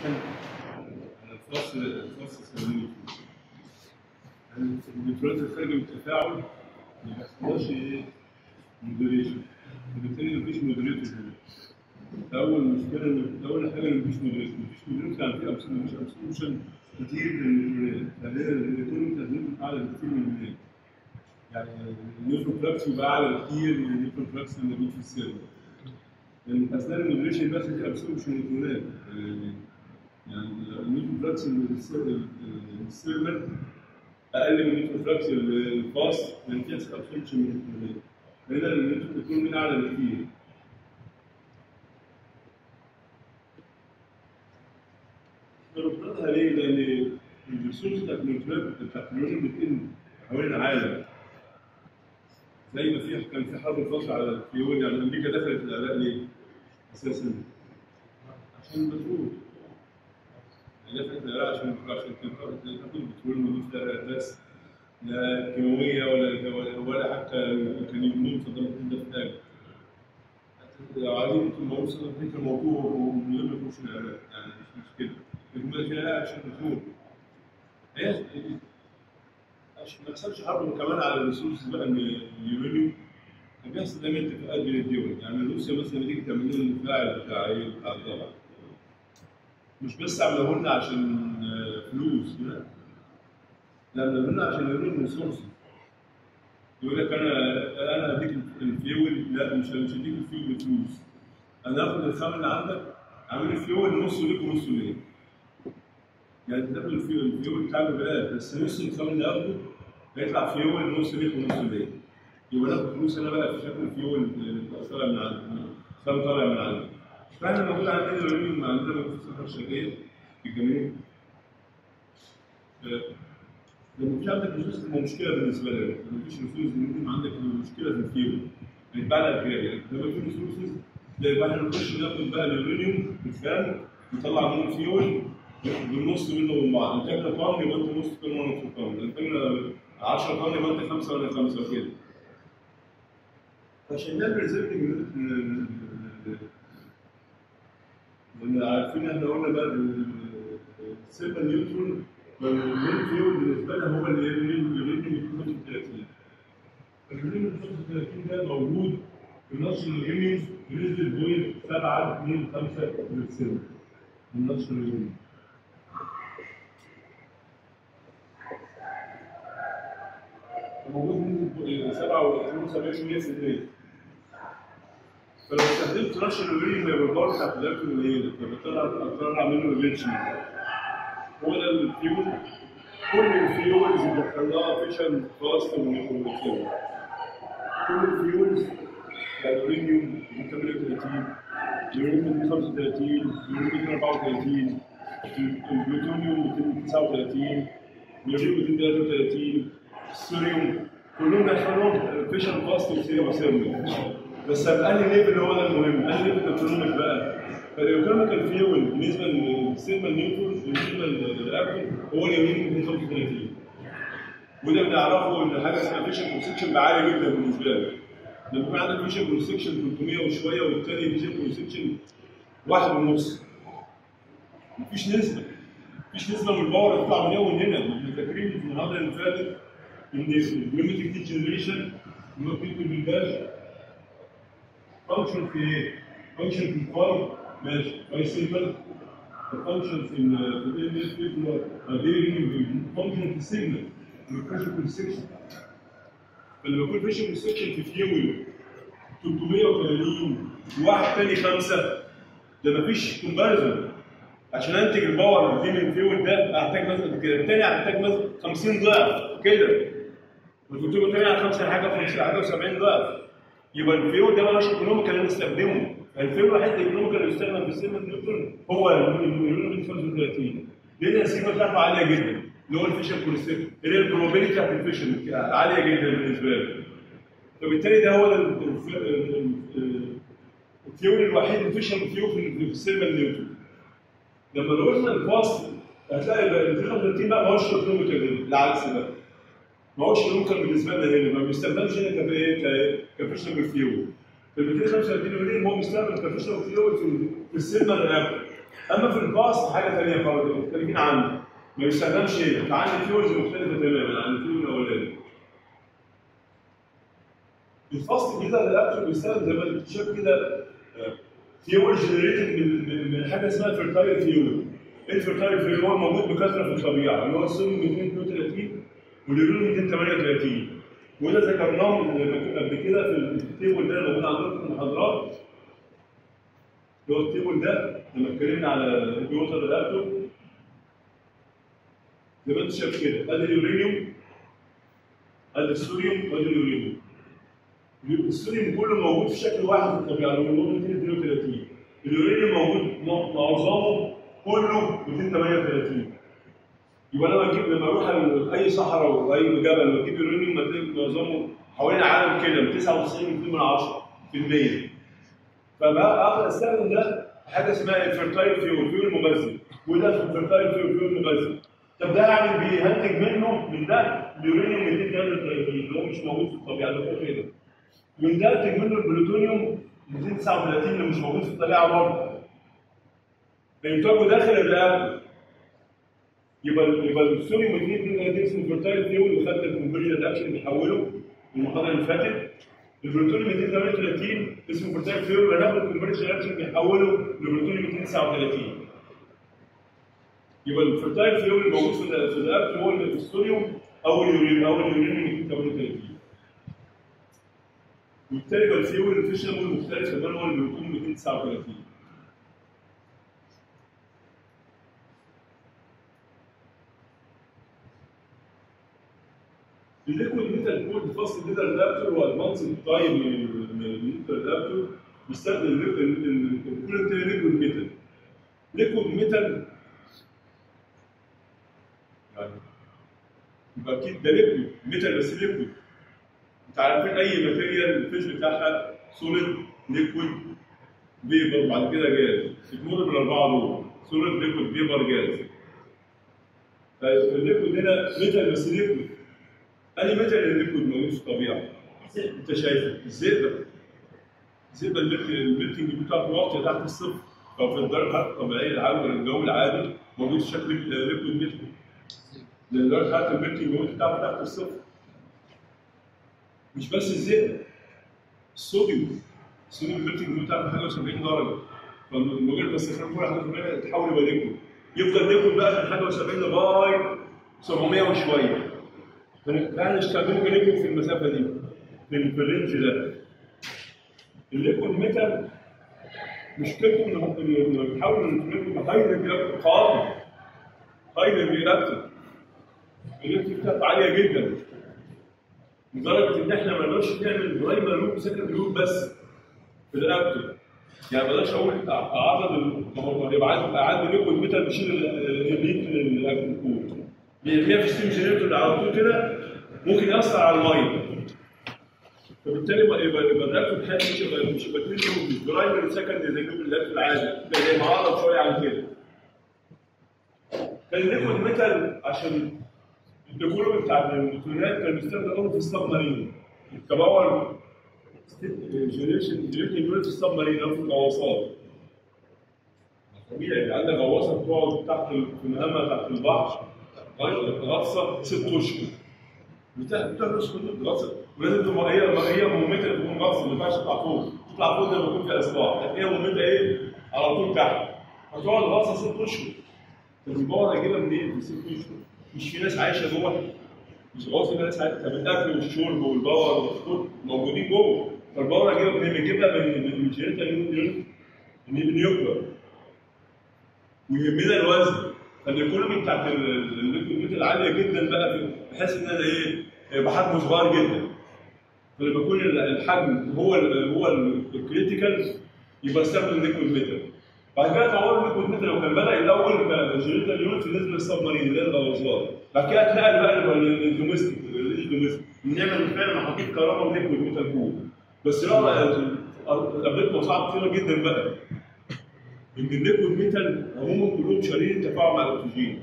كويشن الفصل الفصل الثاني النيوترونات الخارجه من التفاعل ما بيحصلهاش ايه مودريشن وبالتالي مفيش مودريتور هنا ده اول مشكله إن- اول حاجه ان مفيش مودريتور مفيش مودريتور يعني في ابسولوشن مفيش ابسولوشن كتير للنيوترونات فهنا النيوترون لازم اعلى بكتير من المية يعني النيوترون فلكس يبقى اعلى بكتير من النيوترون فلكس اللي موجود في السيرفر لان اثناء المودريشن بس في ابسولوشن نيوترونات يعني يعني النيوترون فلكس السيرفر اقل من النيوترون فلكس الفاست لان فيها ابسولوشن نيوترونات هنا النيوترون بيكون من اعلى بكتير نربطها ليه؟ لان الريسورس بتاعت النيوترونات بتاعت النيوترون بتقل حوالين العالم زي ما في كان في حرب فصل على الفيول يعني امريكا دخلت العراق ليه؟ اساسا عشان البترول يعني دخلت العراق عشان عشان تاخد البترول موجود في العراق بس لا كيماويه ولا ولا, ولا حتى كان يبنون في ضمن الهدف حاجه لو عايزين تبقوا وصلوا لفكره الموضوع ومن غير ما يخش العراق يعني مش مشكله لكن ما في العراق عشان البترول هي عشان ما يحصلش حرب كمان على الريسورس بقى ان اليورانيوم كان بيحصل دايما اتفاقات بين الدول يعني روسيا مثلا تيجي تعمل لنا الانفعال بتاع ايه بتاع الضبع مش بس عملوه لنا عشان آه، فلوس لا لا عملوه لنا عشان اليورانيوم ريسورس يقول لك انا انا هديك الفيول لا مش مش هديك الفيول بفلوس انا هاخد الخام اللي عندك اعمل الفيول نصه ليك ونصه ليا يعني تاخد الفيول الفيول بتاعك ببلاش بس نص الخام اللي هاخده هيطلع فيول نص ليك ونص ليا يبقى ناخد فلوس انا بقى في شكل فيول اللي طالع من عندي خام طالع من عندي فاحنا موجود عندنا اليورانيوم عندنا موجود في الصحراء الشرقيه في الجنوب آه، لما مش عندك ريسورس تبقى مشكله بالنسبه لك لما مفيش ريسورس ممكن عندك مشكله في الفيول هيتباع لك غير يعني لما في ريسورسز تلاقي بقى احنا نخش ناخد بقى اليورانيوم بالفعل نطلع منه فيول بالنص منه ومن بعض انتجنا طن يبقى انت نص طن وانا نص طن انتجنا 10 طن يبقى انت خمسه وانا خمسه وكده عشان نعمل ريزيرفنج لان عارفين احنا قلنا بقى السيلفر نيوترون فالمين فيول بالنسبه لها هو اللي اليورانيوم 35 اليورانيوم 35 ده موجود في نشر اليورانيوم بنسبه بوينت 725 من نشر اليورانيوم موجود بنسبه 77% فلو استخدمت نشر اليورانيوم هيبقى الباور بتاعت الالكترون قليله فبضطر اضطر منه ريليشن هو ده الفيول كل الفيولز اللي دخلناها فيشن فاست ونيوترون كل الفيولز يعني اليورانيوم 38 اليورانيوم 35 اليورانيوم 34 البلوتونيوم 239 اليورانيوم 233 السوريوم كلهم دخلهم فيشن فاست وسيرمي بس بأنهي ليفل هو ده المهم أنهي ليفل الايكونوميك بقى فالايكونوميكال فيول بالنسبه للسيرما نيوترون بالنسبه للاكل هو اليورانيوم 235 وده بنعرفه ان حاجه اسمها فيشن كونسكشن عالي جدا بالنسبه لك لما يكون عندك فيشن كونسكشن 300 وشويه والتاني فيشن كونسكشن واحد ونص مفيش نسبه مفيش نسبه من الباور يطلع من هنا ومن هنا احنا فاكرين في المحاضره اللي فاتت ان البيومتريك دي جنريشن ممكن بالباش فانكشن في ايه؟ فانكشن في الفارم ماشي باي سيجنال فانكشن في ال في ال اس بي فانكشن في السيجنال البريشر كونستكشن فلما يكون بريشر كونستكشن في فيول 380 وواحد تاني خمسه ده مفيش كومباريزون عشان انتج الباور دي من الفيول ده هحتاج مثلا كده التاني هحتاج مثلا 50 ضعف كده وكنت التاني على 5 حاجه 50 حاجه و70 ضعف يبقى الفيول ده مالوش ايكونوميكال اللي نستخدمه الفيول الوحيد الايكونوميكال اللي يستخدم في السيلفر نيوترون هو اليورانيوم 35 لان السيجما بتاعته عاليه جدا اللي هو الفيشن كونستيت اللي هي البروبابيلتي بتاعت الفيشن عاليه جدا بالنسبه له فبالتالي ده هو ال- ال- ال- ال- الفيول الوحيد الفيشن فيول في السيلفر نيوترون لما لو قلنا الفاصل هتلاقي ال 35 بقى ما هوش ايكونوميكال العكس بقى ما هوش ممكن بالنسبه لنا هنا ما بيستخدمش هنا كايه كفيشنال فيول في 235 مليون هو بيستخدم كفيشنال فيول في في السيلفر الاب اما في الباص حاجه ثانيه خالص مختلفين عنه ما بيستخدمش هنا فعندي فيورز مختلفه تماما عن الفيور الاولاني الفصل الجديد الرياكتور بيستخدم زي ما انت شايف كده فيول جنريتد من من- من حاجه اسمها فيرتايل فيول الفيرتايل فيول هو موجود بكثره في الطبيعه اللي هو السوليوم 232 واليورانيوم 238 وده ذكرناه من- قبل كده في التيبل ده اللي موجود عندكم في المحاضرات اللي هو التيبل ده لما اتكلمنا على الكمبيوتر رياكتور زي ما انت شايف كده ادي اليورانيوم ادي السوريوم وادي اليورانيوم السوريوم كله موجود في شكل واحد في الطبيعه اللي هو 232 اليورانيوم موجود م- معظمه كله 238 يبقى انا بجيب لما اروح ال- اي صحراء واي جبل واجيب يورانيوم هتلاقي معظمه حوالين العالم كده من 99 من 10 في المية فبقى اقدر استخدم ده في حاجه اسمها الفيرتايل فيول فيول مغذي وده في الفيرتايل فيول فيول مغذي طب ده يعني بينتج منه من ده اليورانيوم 233 اللي هو مش موجود في الطبيعه ده فوق كده من ده انتج منه البلوتونيوم 239 اللي مش موجود في الطبيعه برضه فينتجوا داخل الرئه يبقى يبقى السوريوم 232 اسمه فيرتايل فيول وخدنا الكونفرجن رياكشن بيحوله المحاضره اللي فاتت البلوتونيوم 238 اسمه فيرتايل فيول هناخد الكونفرجن رياكشن بيحوله لبلوتونيوم 239 يبقى الفيرتايل فيول الموجود في ال- في الرئه هو السوريوم او اليورين او اليورانيوم 238 وبالتالي يبقى الفيول الفيشنبل مختلف تماما هو البلوتونيوم 239 الليكويد ميتال كود فصل ميتال رياكتور وادفانسد تايم من الميتال رياكتور بيستخدم الكولنت ليكويد ميتال ليكويد ميتال يعني يبقى اكيد ده ليكويد ميتال بس ليكويد انت عارفين اي ماتيريال الفيز بتاعها سوليد ليكويد فيبر بعد كده جاز بتمر بالاربعه دول سوليد ليكويد فيبر جاز فالليكويد هنا ميتال بس ليكويد أي ميتال الليكويد موجود في الطبيعه انت شايفه الزئبق الزئبق الميلك- الميلتنج بتاعته واطيه تحت الصفر ففي الدرجه الطبيعيه العاديه الجو العادي موجود في شكل ليكويد ميلتنج لان درجه حراره الميلتنج موجود بتاعته تحت الصفر مش بس الزئبق الصوديوم الصوديوم الميلتنج بتاعته حاجه و70 درجه فمجرد ما استخدام كل حاجه 70 تتحول يبقى ليكويد يفضل ليكويد بقى من حاجه و70 لغايه 700 وشويه فاحنا نستخدمه كليكويد في المسافه دي في ال- في الرينج ده الليكويد ميتال مشكلته ان هو إنه بيحاول انه هايدر رياكتور قاطع هايدر رياكتور الرياكتور بتاعته عاليه جدا لدرجه ان احنا ما نقدرش نعمل برايمر لوب سكند لوب بس في الرياكتور يعني ما اقدرش اقول عدد ال- ما هو يبقى عندي عندي ليكويد ميتال بيشيل الهيت للرياكتور كود بيرميها في ستيم جنريتور على طول كده ممكن ياثر على الميه فبالتالي يبقى يبقى يبقى الرياكتور بتاعي مش يبقى مش يبقى كلين لوب مش برايمري سكندري زي لوب الرياكتور العادي يبقى زي معرض شويه عن كده كان الليكويد ميتال عشان الديكور بتاع النيوترونات كان بيستخدم قوي في السب مارين كباور جنريشن جنريشن يونت في السب مارين او في الغواصات طبيعي عندك غواصه بتقعد تحت ال- في مهمه تحت البحر غطسه ست اشهر بتاع بتهرس كل غطسه ولازم تبقى هي هي مهمتها تكون غطسه ما ينفعش تطلع فوق تطلع فوق لما يكون في اصلاح لكن هي مهمتها ايه؟ على طول تحت فتقعد غطسه ست اشهر طب الباور اجيبها منين في ست اشهر؟ مش في ناس عايشه جوه مش غاصب ناس عايشه طب الاكل والشرب والباور والسكوت موجودين جوه فالباور اجيبها منين؟ بنجيبها من من من جينيتال نيوكلر ويهمنا الوزن فالايكونومي بتاعت الليكويد عاليه جدا بقى في- بحيث ان انا ايه يبقى حجمه صغير جدا فلما يكون الحجم هو ال هو الكريتيكال يبقى استخدم الليكويد ميتال بعد كده طوروا الليكويد ميتال لو كان بدا الاول كجينيتال يونت بالنسبه للسب مارين اللي هي الغواصات بعد كده اتنقل بقى للدوميستيك للدوميستيك نعمل فعلا محطات كهرباء وليكويد ميتال جوه بس لا قابلت مصاعب كتيره جدا بقى ان الليكويد ميتال عموما كلهم شارين التفاعل مع الاكسجين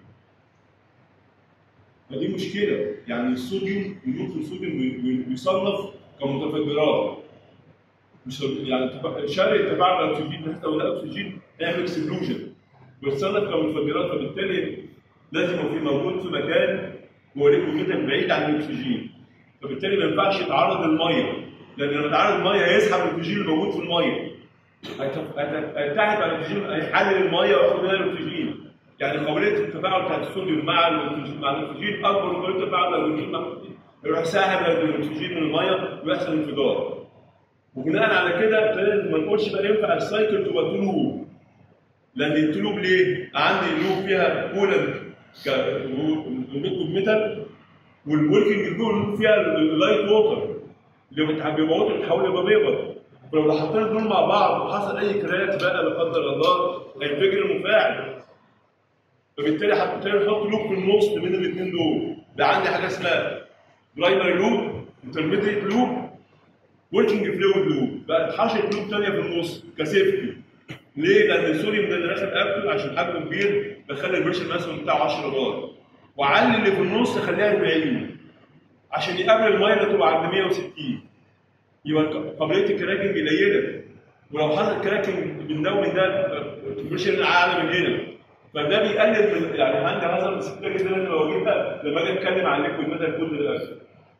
فدي مشكله يعني الصوديوم النيوترون الصوديوم بي- بي- بيصنف كمتفجرات مش يعني التفا- شاري التفاعل مع الاكسجين حتى لو الاكسجين يعمل اكسبلوجن ويتصنف كمتفجرات فبالتالي لازم يبقى في موجود في مكان هو ليكويد بعيد عن الاكسجين فبالتالي ما ينفعش يتعرض للميه لان لما يتعرض للميه هيسحب الاكسجين اللي موجود في الميه هيتف- هيت- هيتحد على الاكسجين هيحلل الميه وياخد منها الاكسجين يعني قابليه التفاعل بتاعت الصوديوم مع الاكسجين مع الاكسجين اكبر من قابليه التفاعل مع الاكسجين مع الاكسجين يروح ساحب الاكسجين من الميه ويحصل انفجار وبناء على كده ابتدينا ما نقولش بقى ينفع السايكل تبقى تلوب لان التلوب ليه؟ عندي لوب فيها كولنت كليكويد ميتال والوركينج لوب فيها اللايت ووتر اللي بتح- بيموتوا بتحول يبقى بيبر فلو لو حطينا دول مع بعض وحصل اي كراك بقى لا قدر الله هينفجر المفاعل فبالتالي هبتدي نحط لوب في النص بين الاثنين دول بقى عندي حاجه اسمها برايمري لوب انترميديت لوب وركينج فلويد لوب بقى اتحشت لوب ثانيه في النص كسيفتي ليه؟ لان السوريوم ده اللي داخل اكتف عشان حجمه كبير بخلي البريشر ماسون بتاعه 10 بار وعلي اللي في النص خليها 40 عشان يقابل الميه اللي تبقى عند 160 يبقى قابليه الكراكنج قليله ولو حصل كراكنج من ده ومن ده البريشر اعلى من هنا فده بيقلل من يعني عندي هذا السكتة جدا اللي بواجهها لما اجي اتكلم عن الليكويد ميتال كل الاكل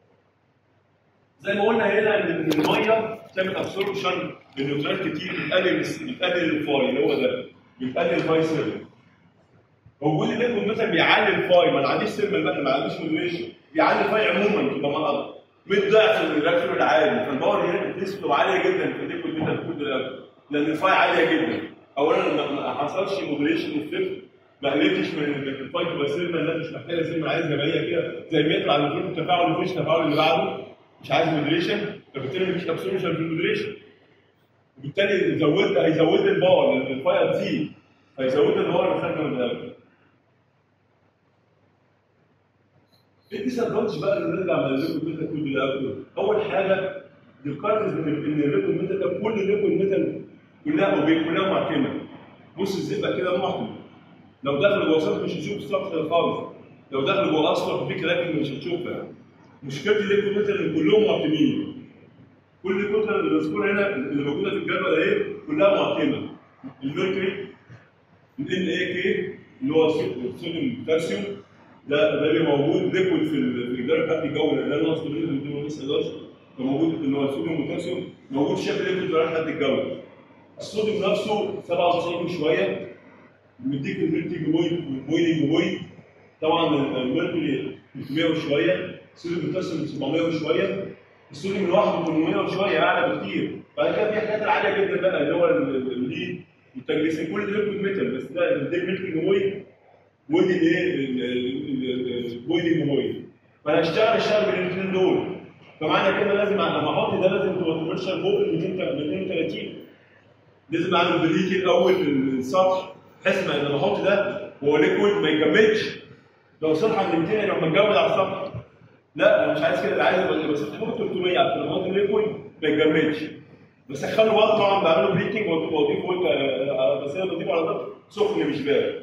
زي ما قلنا هنا ان إن الميه بتعمل ابسوربشن للنيوترات كتير بتقلل بتقلل الفاي اللي هو ده بتقلل الفاي سيرفر وجود الليكويد مثلا بيعلي الفاي ما عنديش سيرفر بقى ما عنديش مودريشن بيعلي الفاي عموما تبقى منقطع 100 ضعف الرياكتور العادي فالباور هنا بتنسبه عاليه جدا في الليكويد ميتال كود لان الفاي عاليه جدا اولا ما ما حصلش مودريشن للفيلم ما قللتش من من الفاي تبقى سيرفر لا مش محتاجه سيرفر عايز جمعيه كده زي ما يطلع من كل التفاعل مفيش تفاعل اللي بعده مش عايز مودريشن فبالتالي مفيش ابسوربشن في المودريشن وبالتالي زود هيزود لي الباور لان الفاي هتزيد هيزود لي الباور اللي خدنا من الاول ايه الديسادفانتج بقى اللي نرجع من الليكويد ميتال كود اللي اول حاجه ديسكارتز ان ان الليكويد ميتال ده كل الليكويد ميتال كلها اوبيك كلها معتمه بص الزئبق كده معتم لو دخل جوه سطح مش هتشوف السطح خالص لو دخل جوه اصفر في كراكنج مش هتشوفها مشكله الليكويد ميتال ان كلهم معتمين كل الكتله اللي مذكوره هنا اللي موجوده في الجدول اهي كلها معتمه الميركوري ال اي كي اللي هو الصوديوم بوتاسيوم ده ده بيبقى موجود ليكويد في ال- في الجدول بتاعت الجو لان انا اصلا اللي ما بيسالش فموجود اللي هو الصوديوم بوتاسيوم موجود شكل ليكويد في حد الجو الصوديوم نفسه 97 وشويه مديك الميلتنج بوينت والبويلنج بوينت طبعا الميركوري 300 وشويه الصوديوم بوتاسيوم 700 وشويه الصوديوم لوحده 800 وشويه اعلى بكتير بعد كده في حاجات عاليه جدا بقى اللي هو ال- ال- الليد والتجليسين كل ده ليكويد ميتال بس ده ده الميلتنج بوينت ودي الايه البويلنج بوينت فانا اشتغل اشتغل بين الاثنين دول فمعنى كده لازم لما احط ده لازم تبقى كوميرشال فوق ال 230 لازم اعمل بريك الاول السطح بحيث ما لما احط ده هو ليكويد ما يكملش لو سطح عند 200 يروح متجمد على السطح لا انا مش عايز كده انا عايز يبقى يبقى سطح فوق 300 عشان لما احط ليكويد ما يكملش بس اخلي وقت طبعا بعمله بريكنج واضيف فوق بس انا بضيفه على ضغط سخن مش بارد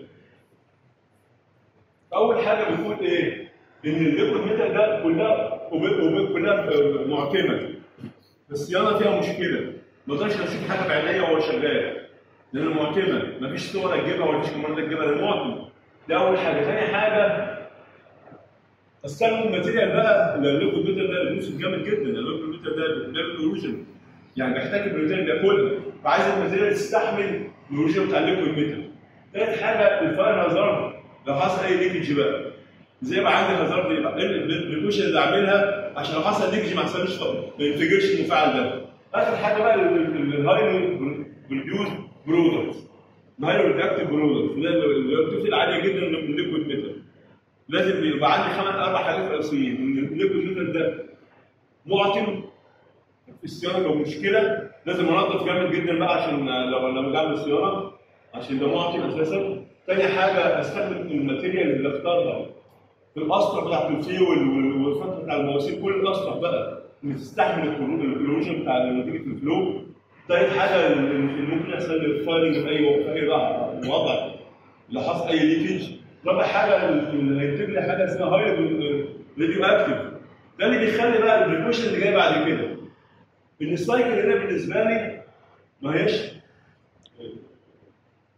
اول حاجه بتقول ايه؟ ان الليكويد ميتال ده كلها أوبي- أوبي- كلها آه، معتمه الصيانه فيها مشكله ما اقدرش اشوف حاجه بعينيا وهو شغال لانه معتمه مفيش صور تجيبها ولا فيش كاميرا تجيبها لانه معتم ده اول حاجه ثاني حاجه استخدم ماتيريال بقى الليكويد ميتال ده بيوصل جامد جدا الليكويد ميتال ده بيعمل ايروجن يعني بيحتاج الماتيريال ده كله فعايز الماتيريال تستحمل الايروجن بتاع الليكويد ميتال ثالث حاجه الفاير هازارد لو حصل اي ليكج بقى زي ما عندي هازارد يبقى ايه البريكوشن اللي اعملها عشان لو حصل ليكج ما يحصلش ما ينفجرش المفاعل ده اخر حاجه بقى الهاي بروديوس برودكت الهاي ريدكتيف برودكت اللي بتفرق عاليه جدا من الليكويد ميتال لازم يبقى عندي خمس اربع حاجات رئيسيين ان الليكويد ميتال ده معتم في الصيانه لو مشكله لازم انضف جامد جدا بقى عشان لو لما بعمل صيانه عشان ده معطي اساسا تاني حاجه استخدم الماتيريال اللي اختارها في الاسطح بتاعت الفيول والفتره بتاع المواسير كل الاسطح بقى اللي تستحمل الكلوجن بتاع نتيجه الفلو تالت حاجه اللي ممكن يحصل الفايرنج في اي في اي وضع لو حصل اي ليكج رابع حاجه اللي هينتج لي حاجه اسمها هاي راديو اكتف ده اللي بيخلي بقى البريكوشن اللي جاي بعد كده ان السايكل هنا بالنسبه لي ما هيش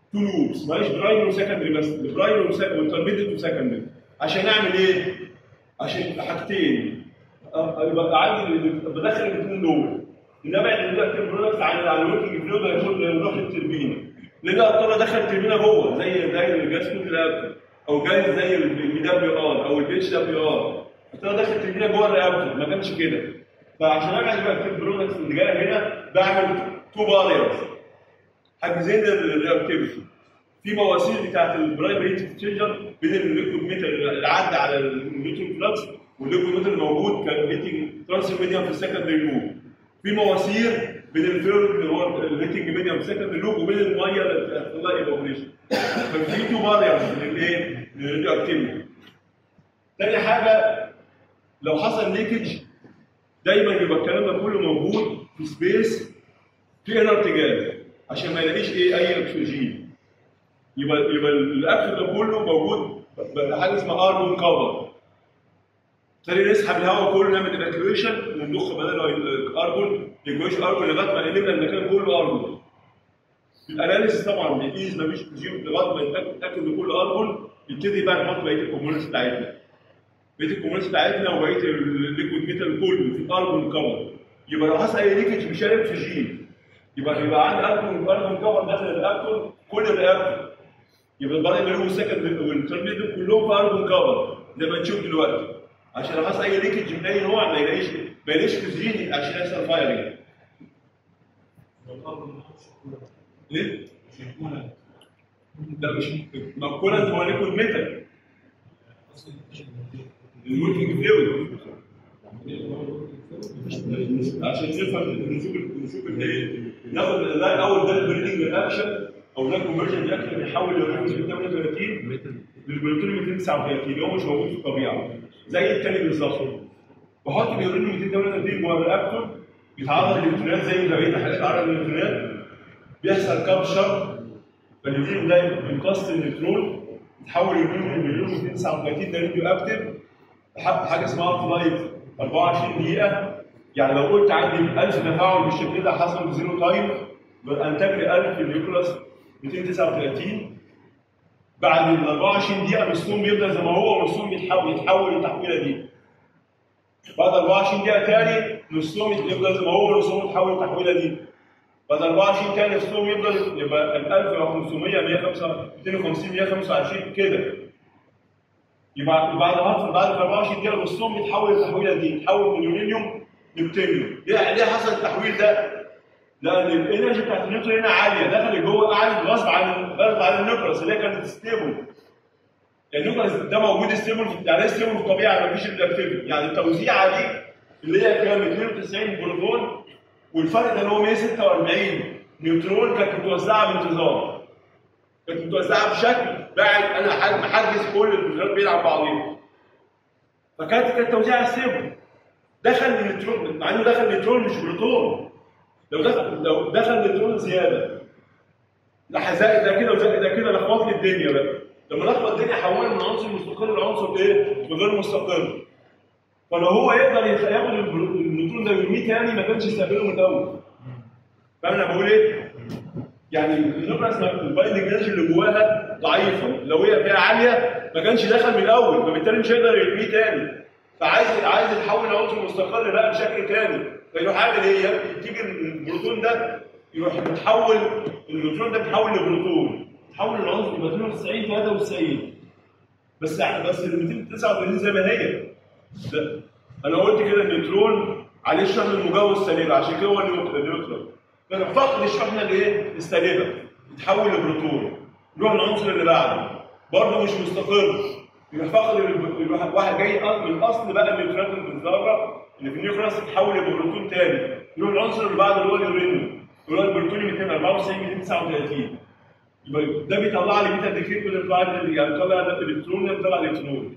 تو لوبس ماليش برايمري وسكندري بس برايمري وانترميديت وسكندري عشان اعمل ايه؟ عشان حاجتين أه، يبقى عندي بدخل الاثنين دول انما الاندكتيف برودكت عن عن الوركينج فلويد هيكون يروح التربينه لان اضطر ادخل التربينه جوه زي زي الجاز كود رياكتور او جاي زي البي دبليو ار او البي اتش دبليو ار اضطر ادخل التربينه جوه الرياكتور ما كانش كده فعشان اعمل الاندكتيف برودكت اللي جايه هنا بعمل تو باريرز حاجزين الرياكتيفيتي في مواسير بتاعت البرايمري هيت اكسشينجر بين الليكويد ميتر اللي عدى على النيوترون فلكس والليكويد ميتر الموجود كان هيتنج ترانس ميديم في السكندري لوب في مواسير بين الفيرود اللي هو الهيتنج ميديم في السكندري لوب وبين الميه اللي بتحصل لها ايفابوريشن ففي تو باريرز للايه؟ للراديو اكتيفيتي تاني حاجه لو حصل ليكج دايما يبقى الكلام ده كله موجود في سبيس في انرت جاز عشان ما يلاقيش ايه اي اكسجين يبقى يبقى الاكل ده كله موجود بحاجه اسمها اربون كفر تاني نسحب الهواء كله نعمل ايفاكيويشن ونضخ بدل الاربون ايفاكيويشن اربون لغايه ما نملى المكان كله اربون الاناليسيس طبعا بيقيس مفيش اكسجين لغايه ما يتاكد ان كله اربون يبتدي بقى نحط بقيه الكومبوننتس بتاعتنا بقيه الكومبوننتس بتاعتنا وبقيه الليكويد ميتال كله في اربون كفر يبقى لو حصل اي ليكج مش هيلاقي اكسجين يبقى يبقى عندي اربون اربون كفر داخل الرياكتور كل الرياكتور يبقى البرايم اللي هو السكند والانترميديت كلهم في اربون كفر زي ما نشوف دلوقتي عشان لو حصل اي ليكج من اي نوع ما يلاقيش ما يلاقيش اكسجين عشان يحصل فايرنج ليه؟ لا مش ما كولنت هو ليكويد ميتال الوركينج فلويد عشان نفهم نشوف نشوف الايه ناخد لا الاول ده البريدنج رياكشن او ده الكونفرجن رياكشن بيحول الرياكشن من 38 للبروتون 239 اللي هو مش موجود في الطبيعه زي التاني بالظبط بحط اليورين 238 جوه الرياكتور يتعرض للنيوترونات زي ما بقيت حاجات تعرض للنيوترونات بيحصل كابشر فاليورين ده بيمتص النيوترون يتحول اليورين من مليون 239 ده راديو اكتف حاجه اسمها فلايف 24 دقيقه يعني لو قلت عندي 1000 تفاعل بالشكل ده حصل بزيرو تايم انتج لي 1000 نيوكلاس 239 بعد ال 24 دقيقه الرسوم بيفضل زي ما هو والرسوم بيتحول يتحول للتحويله دي بعد 24 دقيقه تاني الرسوم يفضل زي ما هو والرسوم يتحول للتحويله دي بعد 24 تاني الرسوم يفضل يبقى ال 1500 105 250 125 كده يبقى بعد بعد 24 دقيقه الرسوم بيتحول للتحويله دي يتحول من يورانيوم لبتينيوم ليه ليه حصل التحويل ده؟ لان الانرجي بتاعت النيوترون هنا عاليه دخل جوه قعدت غصب عن غصب عن النيوكلس اللي هي كانت ستيبل النيوكلس ده موجود ستيبل يعني ستيبل في الطبيعه مفيش الاكتيفيتي يعني التوزيعه دي اللي هي كام 92 بروتون والفرق ده اللي هو 146 نيوترون كانت متوزعه بانتظام كانت متوزعه بشكل بعد انا محجز كل البروتونات بعيد عن بعضهم فكانت كانت توزيعها ستيبل دخل النيوترون مع انه دخل نيوترون مش بروتون لو دخل لو دخل نيوترون زياده راح زائد ده كده وزائد ده كده لخبط لي الدنيا بقى لما لخبط الدنيا حوله من عنصر مستقر لعنصر ايه؟ غير مستقر فلو هو يقدر ياخد النيوترون ده ويرميه تاني ما كانش يستقبله من الاول فاهم انا بقول ايه؟ يعني النيوكلاس البايندنج انرجي اللي جواها ضعيفه لو هي فيها عاليه ما كانش دخل من الاول فبالتالي مش هيقدر يرميه تاني فعايز عايز يتحول لعنصر مستقر بقى بشكل تاني فيروح عامل ايه؟ تيجي البروتون ده يروح متحول النيوترون ده بيتحول لبروتون يتحول لعنصر يبقى 92 93 بس بس ال 239 زي ما هي ده انا قلت كده النيوترون عليه الشحنه المجوز سالبه عشان كده هو النيوترون فقد الشحنه الايه؟ السالبه يتحول لبروتون يروح العنصر اللي بعده برضه مش مستقر يروح فقد واحد جاي من الاصل بقى النيوترونات اللي في الذره اللي في النيوكلاس تتحول لبروتون تاني يروح العنصر اللي بعده اللي هو اليورانيوم اللي هو البروتونيوم 294 239 يبقى ده بيطلع لي بيتا ديكريت من الفايل يعني طلع الكترون ده طلع الكترون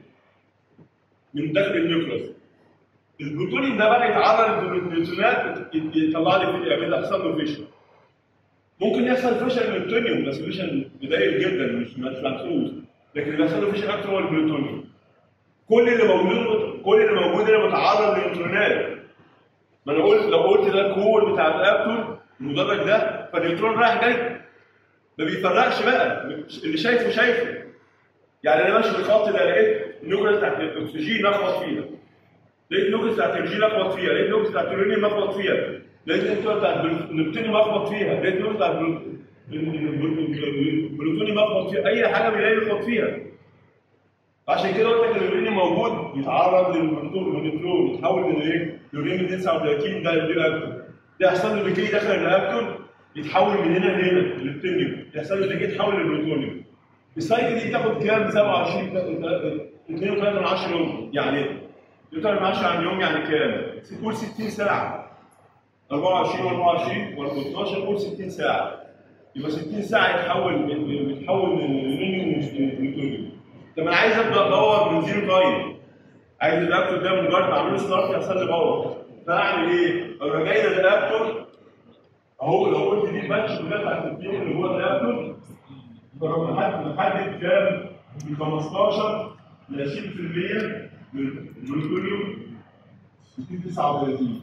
من داخل النيوكلاس البروتونيوم ده بقى يتعرض للنيوترونات يطلع لي في يعمل يحصل له فيشن ممكن يحصل فيشن للبروتونيوم بس فيشن قليل جدا مش مش محسوس لكن اللي بيحصل له فيشن اكتر هو البروتونيوم كل اللي موجود كل اللي موجود هنا متعرض للنيوترونات ما انا قلت لو قلت ده الكور بتاع الرياكتور المدرج ده فالنيوترون رايح جاي ما بيفرقش بقى اللي شايفه شايفه يعني انا ماشي بالخط ده لقيت النقطه بتاعت الاكسجين اخبط فيها لقيت النقطه بتاعت الهيدروجين اخبط فيها لقيت النقطه بتاعت اليورانيوم اخبط فيها لقيت النقطه بتاعت النبتونيوم اخبط فيها لقيت النقطه بتاعت البلوتونيوم اخبط فيها اي حاجه بيلاقي يخبط فيها عشان كده قلت لك اليورانيوم موجود يتعرض للنيوترون يتحول من ايه؟ اليورانيوم 39 ده للرياكتور ده يحصل له ديكي داخل الرياكتور يتحول من هنا لهنا للبلوتونيوم يحصل له ديكي يتحول للبلوتونيوم السايكل دي بتاخد كام 27 2 3 من 10 يوم يعني 2 3 من 10 عن يوم يعني كام؟ قول 60 ساعه 24 و24 و12 قول 60 ساعه يبقى 60 ساعه يتحول من يتحول من اليورانيوم للبلوتونيوم طب انا عايز ابدا ادور من زيرو تايم عايز الرياكتور ده مجرد ما اعمله ستارت يحصل لي باور فاعمل ايه؟ اروح جاي للرياكتور اهو لو قلت دي الباتش كلها بتاعت الفيوم اللي جوه الرياكتور فروح محدد محدد كام؟ من 15 ل 20% من البلوتونيوم 239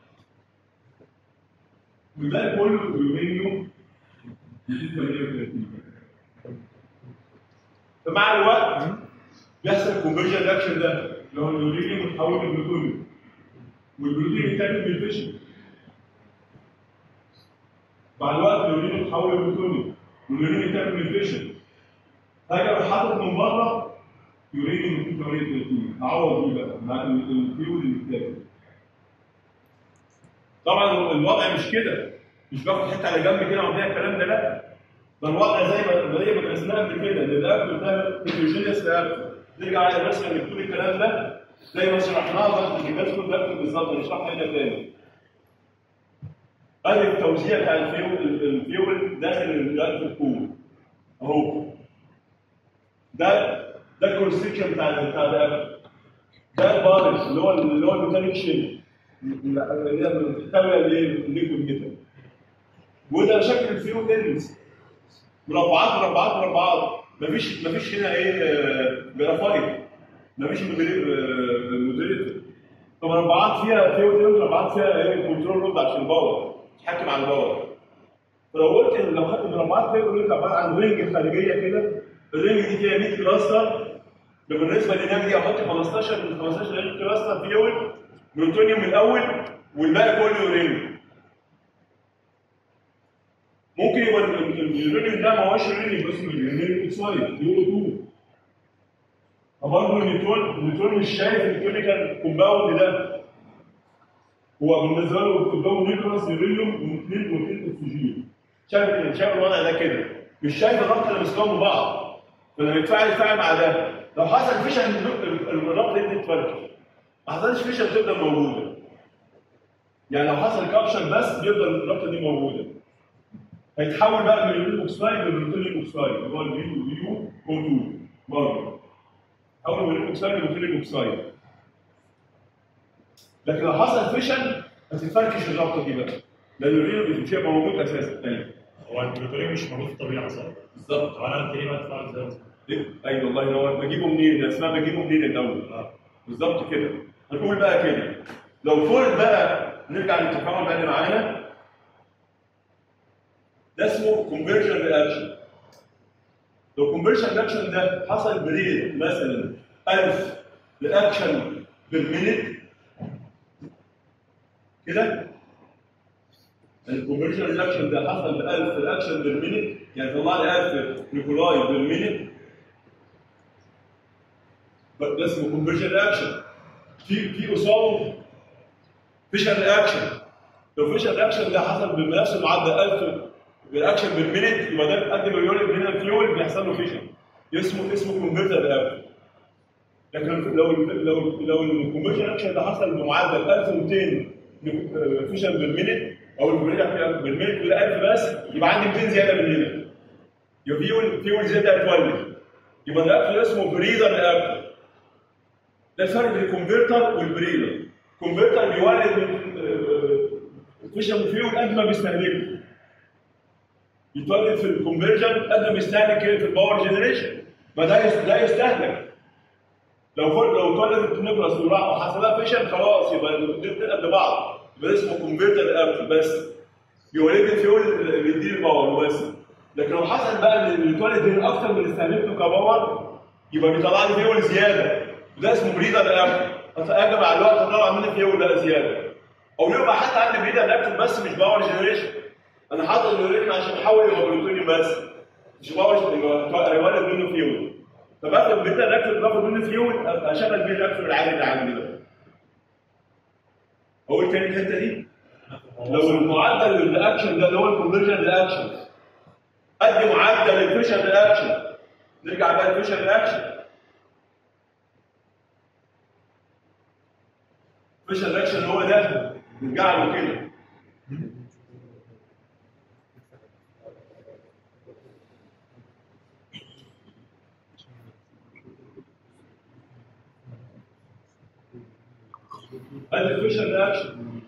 والباقي كله اليورانيوم 238 فمع الوقت بيحصل الكونفرجن رياكشن ده اللي هو اليورانيوم بيتحول لبلوتونيوم والبلوتونيوم يتاكل بالفيشن مع الوقت اليورانيوم بيتحول لبلوتونيوم واليورانيوم يتاكل بالفيشن فجاه اروح حاطط من بره يورانيوم 238 اعوض دي بقى مع الفيول اللي بتاكل طبعا الوضع مش كده مش باخد حته على جنب كده وفيها الكلام ده لا ده الوضع زي ما زي ما درسناه قبل كده ان الرياكتور ده هيتروجينيوس رياكتور نرجع على الرسمه اللي بتقول الكلام ده زي ما شرحناها في الجهاز كله رياكتور بالظبط نشرحها هنا تاني. ادي التوزيع بتاع الفيول الفيول داخل الرياكتور كول اهو ده ده الكونستريكشن بتاع بتاع الرياكتور ده البارش اللي هو اللي هو الميكانيك شيل اللي هي بتحتوي الليكويد كده وده شكل الفيول ايرلز مربعات مربعات مربعات مفيش مفيش هنا ايه جرافايت مفيش مودريتور فمربعات فيها فيها مربعات فيها ايه كنترول رود عشان الباور تتحكم على الباور فلو قلت ان لو خدت مربعات فيها رود عباره عن رينج خارجيه كده الرينج دي فيها 100 كلاستر بالنسبه للنام دي احط 15 من 15 ل 100 كلاستر فيول بلوتونيوم من الاول والباقي كله يورانيوم ممكن يبقى اليورانيوم ده ما هوش يورانيوم اسمه اليورانيوم اوكسايد يو 2 فبرضه النيوترون النيوترون مش شايف الكيميكال كومباوند ده هو بالنسبه له كومباوند نيوكليوس يورانيوم واثنين واثنين اكسجين شايف شايف الوضع ده كده مش شايف الربط اللي ماسكهم ببعض فلما يتفاعل يتفاعل مع ده لو حصل فيشن الربط دي تتفركش ما حصلش فيشن بتفضل موجوده يعني لو حصل كابشن بس بيفضل الربطه دي موجوده هيتحول بقى من اليوريك اوكسايد للبروتينيك اوكسايد اللي هو الفيو فيو او 2 برضه حول من اليوريك اوكسايد للبروتينيك اوكسايد لكن لو حصل فيشن هتتفركش الرابطه دي بقى لان اليوريك مش هيبقى موجود اساسا تاني هو البروتين مش موجود في الطبيعه صح؟ بالظبط طب انا قلت ليه بقى تفعل ازاي؟ إيه؟ ايوه الله ينور بجيبه منين؟ ده اسمها بجيبه منين الاول اه بالظبط كده هنقول بقى كده لو فرض بقى نرجع للتفاعل بقى اللي معانا ده اسمه كونفرجن رياكشن لو كونفرجن رياكشن ده حصل بريد مثلا 1000 رياكشن بالمينت كده الكونفرجن رياكشن ده حصل ب 1000 رياكشن بالمينت يعني طلع لي 1000 نيكولاي بالمينت ده اسمه كونفرجن رياكشن في في قصاده فيشن رياكشن لو فيشن رياكشن ده حصل بنفس المعدل 1000 رياكشن بالمينت يبقى ده قد ما يولد من الفيول بيحصل له فيشن اسمه اسمه كونفرتر رياكشن لكن لو لو لو الكونفرجن رياكشن ده حصل بمعدل 1200 فيشن بالمينت او الكونفرجن بالمينت ولا 1000 بس يبقى عندي 200 زياده من هنا يبقى فيول فيول زياده هتولد يبقى الرياكشن اسمه بريدر رياكشن ده الفرق بين الكونفرتر والبريدر الكونفرتر بيولد من فيشن فيول قد ما بيستهلكه يتولد في الكونفرجن قد ما بيستهلك في الباور جنريشن ما ده يست- ده يستهلك لو فر... لو اتولدت النبرس وراح وحصل لها فيشن خلاص يبقى الاثنين قد بعض يبقى ده اسمه كونفرتر اب بس بيولد الفيول اللي بيديني الباور وبس لكن لو حصل بقى ان الكواليتي اكتر من اللي استهلكته كباور يبقى بيطلع لي فيول زياده وده اسمه بريدر رياكتور اجي مع الوقت اطلع مني فيول ده زياده او يبقى حتى عندي بريدر رياكتور بس مش باور جنريشن انا حاطط اليورين عشان احول يبقى بلوتونيوم بس مش باور يبقى هيولد منه فيول فباخد بريدر رياكتور باخد منه فيول اشغل بيه الرياكتور العادي اللي عندي ده اقول تاني الحته دي لو المعدل الرياكشن ده اللي هو الكونفرجن رياكشن قد معدل الفيشر رياكشن نرجع بقى الفيشر رياكشن الفيشر رياكشن هو ده نرجع له كده قد الفيشر رياكشن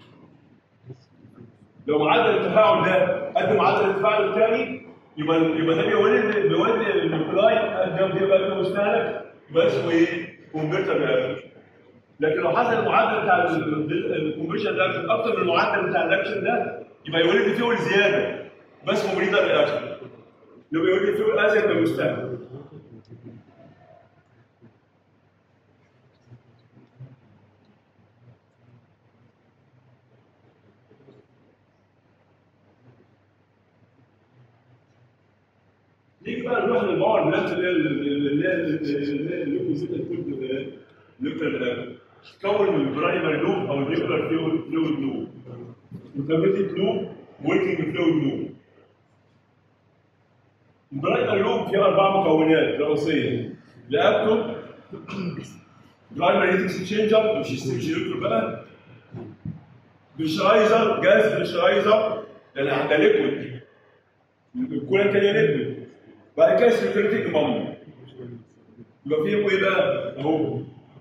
لو معدل التفاعل ده قد معدل التفاعل الثاني يبقى يبقى ده بيولد بيولد النيوكلاي ده بيبقى ده مستهلك يبقى اسمه ايه؟ كونفرتر رياكشن لكن لو حصل المعدل بتاع الكونفرشن رياكشن اكتر من المعدل بتاع الرياكشن ده يبقى يولد لي فيول زياده يبقى اسمه بريدر رياكشن يبقى يولد لي فيول ازيد من المستهلك نيجي بقى نروح للباور بلانت اللي هي اللي هي اللي هي الليكويد كود نيوكلير تكون من البرايمري لوب او النيوكلير فلويد لوب انترميديت لوب وركينج فلويد لوب البرايمري لوب فيها اربع مكونات رئيسيه رياكتور برايمري هيت اكسشينجر مش ستيميوليتور بقى بريشرايزر جاز بريشرايزر لان عندها ليكويد الكوره الثانيه ليكويد بعد كده سيركيوليتنج مامو يبقى فيه ايه بقى اهو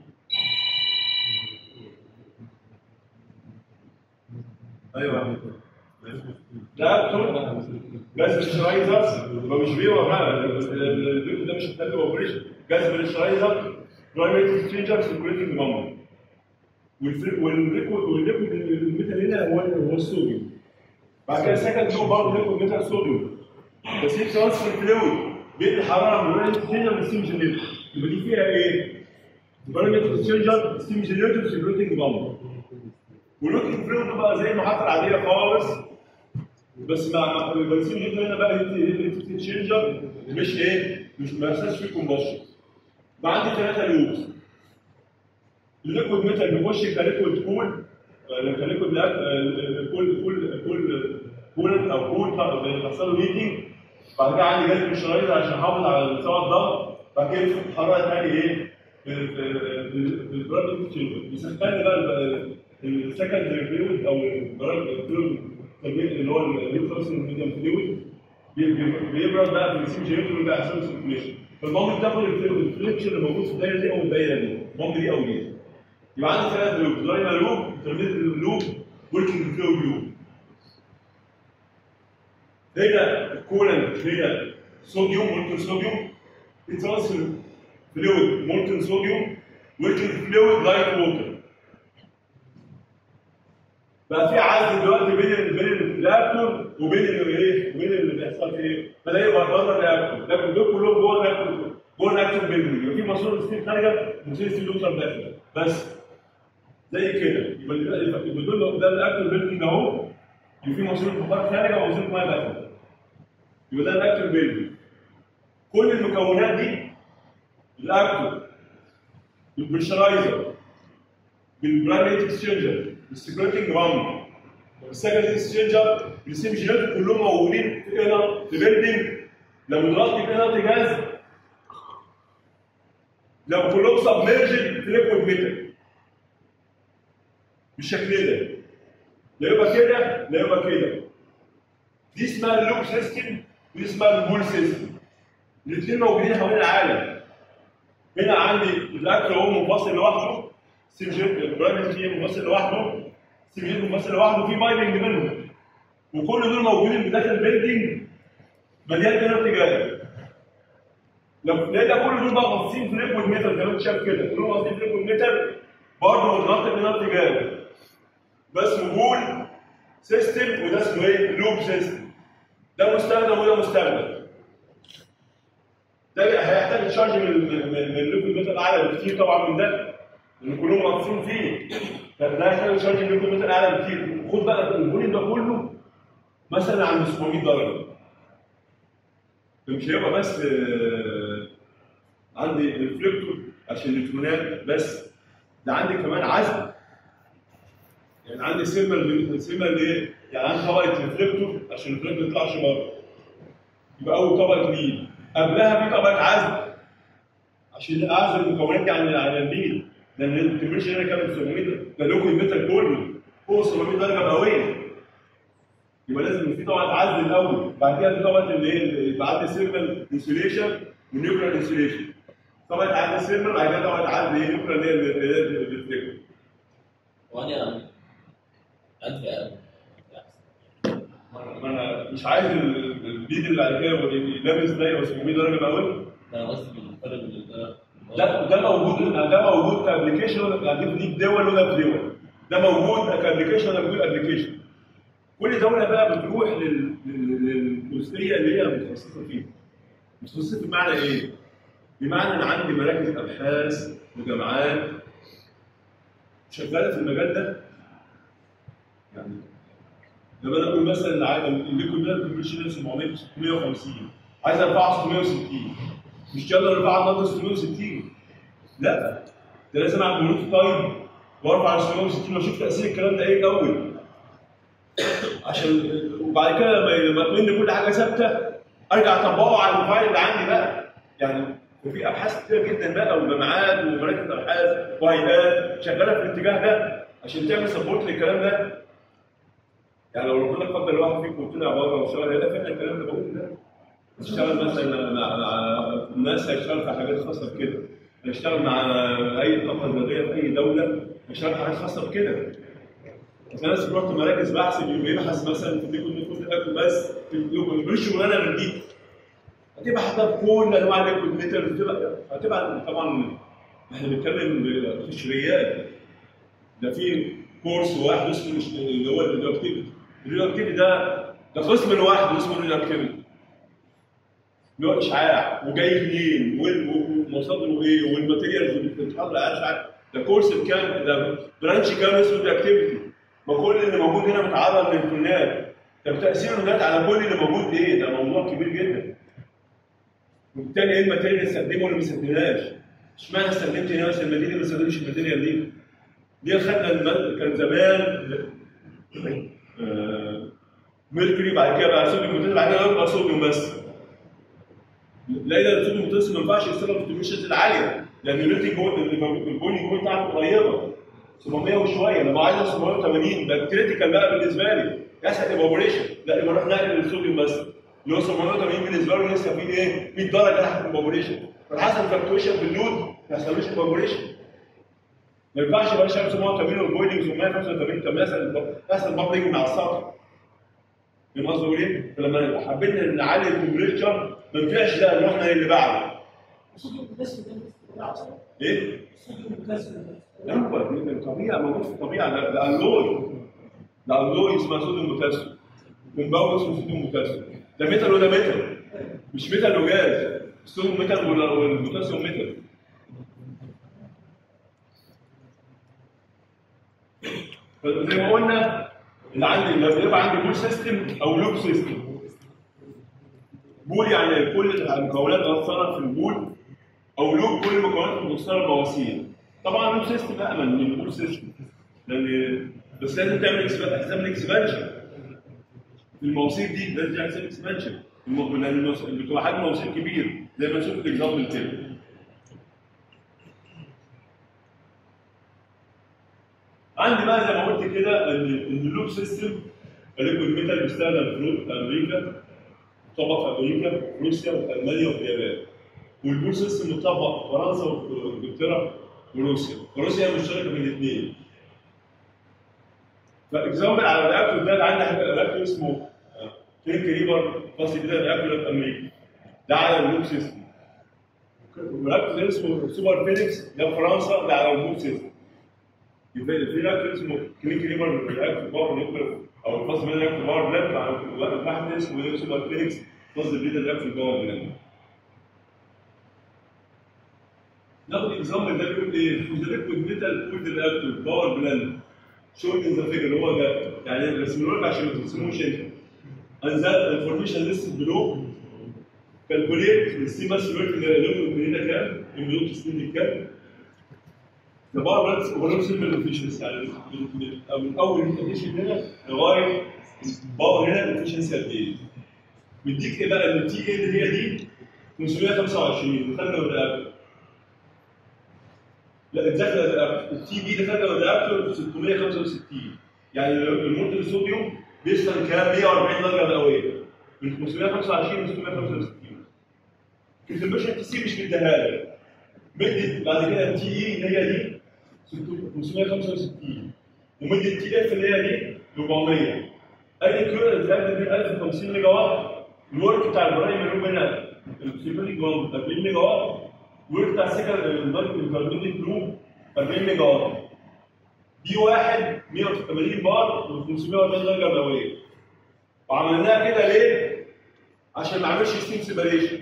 ايوه رياكتور جاز بريشرايزر يبقى مش بيبقى بقى البيبي ده مش محتاج اوبريشن جاز بريشرايزر برايمري اكسشينجر سيركيوليتنج مامو والليكويد والليكويد الميتال هنا هو هو الصوديوم بعد كده سكند لو برضه ليكويد ميتال صوديوم بس هي ترانسفير فلويد بين الحراره من البرايمري اكسشينجر والستيم جنريتور يبقى دي فيها ايه؟ برايمري اكسشينجر ستيم جنريتور سيركيوليتنج مامو واللوكينج فلويد بقى زي المحطه العاديه خالص بس مع البنزين جدا هنا بقى هيت اكسشينجر مش ايه؟ مش ما يحصلش فيه كومبشن بقى عندي ثلاثه لوبس الليكويد ميتال بيخش كليكويد كول كليكويد كول كول كول كول او كول بيحصل له هيتنج بعد كده عندي جاز بريشرايزر عشان احافظ على مستوى الضغط بعد كده يدخل حراره ثانيه ايه؟ بالبراد بيسخن بقى السكندري فلويد او البراد فلويد اللي هو الريفرسنج ميديم فلويد بيبرد بقى في السيم جيريتور ويبقى يحصل له سيركيوليشن فالمهم بتاخد الفليكشن اللي موجود في الدايره دي او الدايره دي المهم دي او دي يبقى عندي ثلاث لوب دايما لوب انترميديت لوب وركينج فلو لوب هنا الكولنت هنا صوديوم مولتن صوديوم الترانسفير فلويد مولتن صوديوم وركينج فلويد لايت ووتر بقى في عزل دلوقتي بين ال بين الرياكتور وبين الايه؟ وبين اللي بيحصل في ايه؟ بلاقي بره الرياكتور لكن دول كلهم جوه الرياكتور جوه الرياكتور بيلدنج يبقى في ماسور ستيل خارجه وماسور ستيل لوتر داخل بس زي كده يبقى يبقى دول ده الرياكتور بيلدنج اهو يبقى في ماسور بخار خارجه وماسور ميه داخل يبقى ده الرياكتور بيلدنج كل المكونات دي الرياكتور بالبريشرايزر بالبرايمري اكسشينجر بالسكريتنج رام السكند اكسشينجر بالسيم جينات كلهم موجودين في هنا في بيلدنج لو ضغطت هنا جاز لو كلهم سبمرجد في ليكويد ميتال بالشكل ده لا يبقى كده لا يبقى كده دي اسمها اللوب سيستم ودي اسمها البول سيستم الاثنين موجودين حوالين العالم هنا عندي الاكل هو منفصل لوحده سيمجيت البرايمري تي منفصل لوحده سيمجيت منفصل لوحده في بايبنج منهم وكل دول موجودين بداخل البيلدنج مليان انرتي جاي لو لقينا كل دول بقى غاصين في ليكويد ميتال زي ما انت شايف كده كلهم غاصين في ليكويد ميتال برضه الغلط الانرتي جاي ده اسمه بول سيستم وده اسمه ايه؟ لوب سيستم ده مستخدم وده مستخدم ده هيحتاج تشارج من من من من الليكويد ميتال اعلى بكتير طبعا من ده لان كلهم رافضين فيه فده هيحتاج تشارج من الليكويد ميتال اعلى بكتير خد بقى الفوليوم ده كله مثلا عند 700 درجه مش هيبقى بس آه، عندي ريفلكتور عشان الالكترونات بس ده عندي كمان عزل يعني عندي سيمبل سيمبل ايه؟ يعني عندي طبقه ريفلكتور عشان الريفلكتور ما يطلعش بره يبقى اول طبقه ليد قبلها في طبقه عزل عشان اعزل المكونات دي عن عن الليد لان التمبريتشر هنا كام 700 ده لوكويد ميتال كله فوق 700 درجه مئويه يبقى لازم يبقى في طبقه عزل الاول بعد كده في طبقه اللي هي يبقى عندي سيرمال انسوليشن ونيوكلير انسوليشن طبقه عزل سيرمال بعد كده طبقه عزل ايه نيوكلير اللي هي اللي هي الريفلكتور وانا انت ما انا مش عايز ال- الليد اللي بعد كده يبقى لابس ده 700 درجه مئويه انا قصدي بالفرق بين ده لا ده موجود ده موجود كابلكيشن ولا دي دي دول ولا في دول ده موجود كابلكيشن ولا موجود ابلكيشن كل دوله بقى بتروح لل- لل- للجزئيه اللي هي متخصصه فيها متخصصه بمعنى ايه؟ بمعنى ان عندي مراكز ابحاث وجامعات شغاله في المجال ده يعني لما انا اقول مثلا العالم الليكويد ده كومبريشن 700 650 عايز ارفعه 660 مش يلا ارفعه النهارده 660 لا ده لازم اعمل بلوت تايم وارفع 660 واشوف تاثير الكلام ده ايه الاول عشان وبعد كده لما لما تمن كل حاجه ثابته ارجع اطبقه على الفايل اللي عندي بقى يعني وفي ابحاث كتير جدا بقى وجامعات ومراكز ابحاث وهيئات شغاله في الاتجاه ده عشان تعمل سبورت للكلام ده يعني لو ربنا قدر الواحد فيكم طلع بره واشتغل هنا فعلا الكلام اللي بقوله ده يشتغل مثلا مع مع الناس هيشتغل في حاجات خاصه بكده هيشتغل مع اي طاقه ذريه في اي دوله هيشتغل في حاجات خاصه بكده بس انا رحت مراكز بحث بيبحث مثلا في الليكويد ميتال اكل بس في الليكويد مش شغلانه من دي هتبقى حاطه في كل انواع الليكويد ميتال هتبقى هتبقى طبعا احنا بنتكلم بقشريات ده في كورس واحد اسمه اللي هو الريدكتيفيتي الريدكتيفيتي ده ده قسم لوحده اسمه الريدكتيفيتي اللي هو اشعاع وجاي منين وال- ومصادره ايه والماتيريالز اللي بتتحط على اشعاع ده كورس بكام ده برانش كام اسمه الريدكتيفيتي ما كل اللي موجود هنا متعرض للكلات طب تاثير النات على كل اللي موجود ايه ده موضوع كبير جدا وبالتالي ايه الماتيريال اللي استخدمه واللي ما استخدمهاش اشمعنى استخدمت هنا مثلا الماتيريال ما استخدمش الماتيريال دي دي خدنا الم- كان زمان آه، ميركوري بعد كده بقى صوديوم بوتاسيوم بعد كده بقى صوديوم بس لقينا الصوديوم بوتاسيوم ما ينفعش يشتغل في التمشيات العاليه لان الريتنج البوني كود بتاعته قريبه 700 وشويه لما عايز 780 ده كريتيكال بقى بالنسبه لي يحصل ايفابوريشن لا يبقى نروح نقل للصوديوم بس اللي هو 780 بالنسبه له لسه في ايه 100 درجه تحت الايفابوريشن فحصل فلكتويشن في اللود ما يحصلوش ايفابوريشن ما ينفعش بقى شمس 180 والبويلنج 785 طب يحصل يحصل بابلينج مع السطح فاهم قصدي اقول ايه؟ فلما حبينا نعلي التمبريتشر ما ينفعش ده رحنا للي بعده ايه؟ ايوه دي الطبيعه موجود في الطبيعه ده ده الوي ده الوي اسمه صوديوم بوتاسيوم كومباوند اسمه صوديوم بوتاسيوم ده ميتال وده ميتال مش ميتال وجاز الصوديوم ميتال وال- والبوتاسيوم ميتال فزي ما قلنا اللي عندي لما بيبقى عندي بول سيستم او لوب سيستم بول يعني كل المكونات غطسانه في البول او لوب كل المكونات مغطسانه بمواسير طبعا لوب سيستم امن من البول سيستم لان بس لازم تعمل إكسب- حساب الاكسبانشن المواسير دي لازم تعمل حساب الاكسبانشن الم- لان الموس- بتبقى حجم مواسير كبير زي ما نشوف الاكزامبل كده عندي بقى زي ما قلت كده ان ان اللوب سيستم الليكويد ميتال بيستخدم في لوب في امريكا طبق في امريكا في روسيا وفي المانيا وفي اليابان والبول سيستم مطبق في فرنسا وانجلترا وروسيا وروسيا مشتركه بين الاثنين فاكزامبل على الرياكتور ده اللي عندي حاجه رياكتور اسمه كينك ريبر فاصل كده رياكتور في امريكا ده على اللوب سيستم والرياكتور ده اسمه سوبر فينيكس ده في فرنسا ده على اللوب سيستم يبقى في رياكتور اسمه كليك ريبر رياكتور باور نيوكلير او الفاصل بين رياكتور باور بلانت مع واحد اسمه سوبر فينيكس فاصل بين الرياكتور باور بلانت ناخد اكزامبل ده بيقول ايه؟ فوزيليك ميتال فود رياكتور باور بلان شو ان ذا فيجر هو ده يعني رسمه لك عشان ما ترسموش انت and that information listed below calculate السي ماس ورك اللي لهم هنا كام؟ المليون تسليم كام؟ ده باور بلان اوفر سيمبل افشنسي يعني من- من اول الكونديشن هنا لغايه باور هنا الافشنسي قد ايه؟ بيديك ايه بقى ان التي ايه اللي هي دي 525 دخلنا ولا لا الدخل التي بي دخلنا ولا 665 يعني المنتج الصوديوم بيشتغل كام 140 درجه مئويه من 525 ل 665 الكونفرشن تي سي مش مديها لك مدت بعد كده التي اي اللي هي دي 565 ومدت التي اف اللي هي دي 400 اي كيرنت قبل من 1050 ميجا وات الورك بتاع البرايم روم هنا السيمبليك جراوند 40 ميجا وات الورك بتاع السكن الكاربونيك روم 40 ميجا وات دي واحد 180 بار و 540 درجه مئويه وعملناها كده ليه؟ عشان ما اعملش ستيم سيبريشن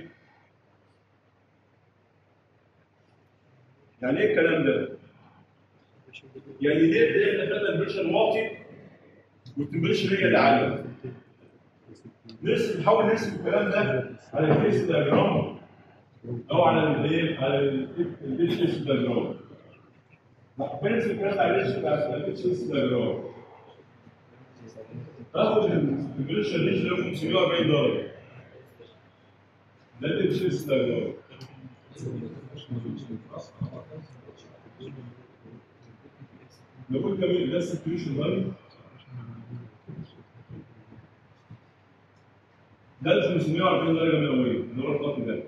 يعني ايه الكلام ده؟ يعني ليه ليه احنا خدنا البريشر واطي والتمبريشر هي اللي عاليه؟ نرسم نحاول نرسم الكلام ده على الفيس دياجرام او على الايه؟ على الفيس دياجرام بنرسم الكلام ده على الفيس دياجرام تاخد التمبريشر رينج اللي هو 540 درجه ده الفيس دياجرام لو قلت كمان ده الساتوريشن لاين ده 540 درجه مئويه اللي هو الخط ده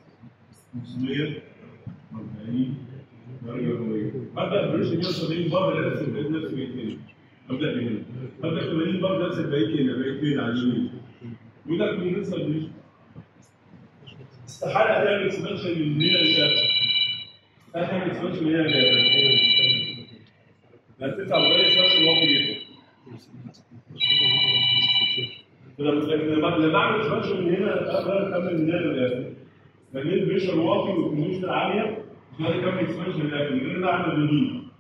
540 درجه مئويه ببدا بريش 170 بار لازم بقيت نفس بقيتين ببدا من هنا ببدا 80 بار لازم بقيت هنا بقيت هنا على اليمين وده كوندنسر بريش استحاله تعمل اكسبانشن من هنا لكذا استحاله تعمل اكسبانشن من هنا لكذا لا تدفع مجال اكسبانشن واطي جدا لما لما لما اعمل اكسبانشن من هنا اقدر اكمل من هنا للاخر لكن البريشر واطي والكونديشن عاليه مش هقدر اكمل اكسبانشن للاخر من غير ان اعمل ريليف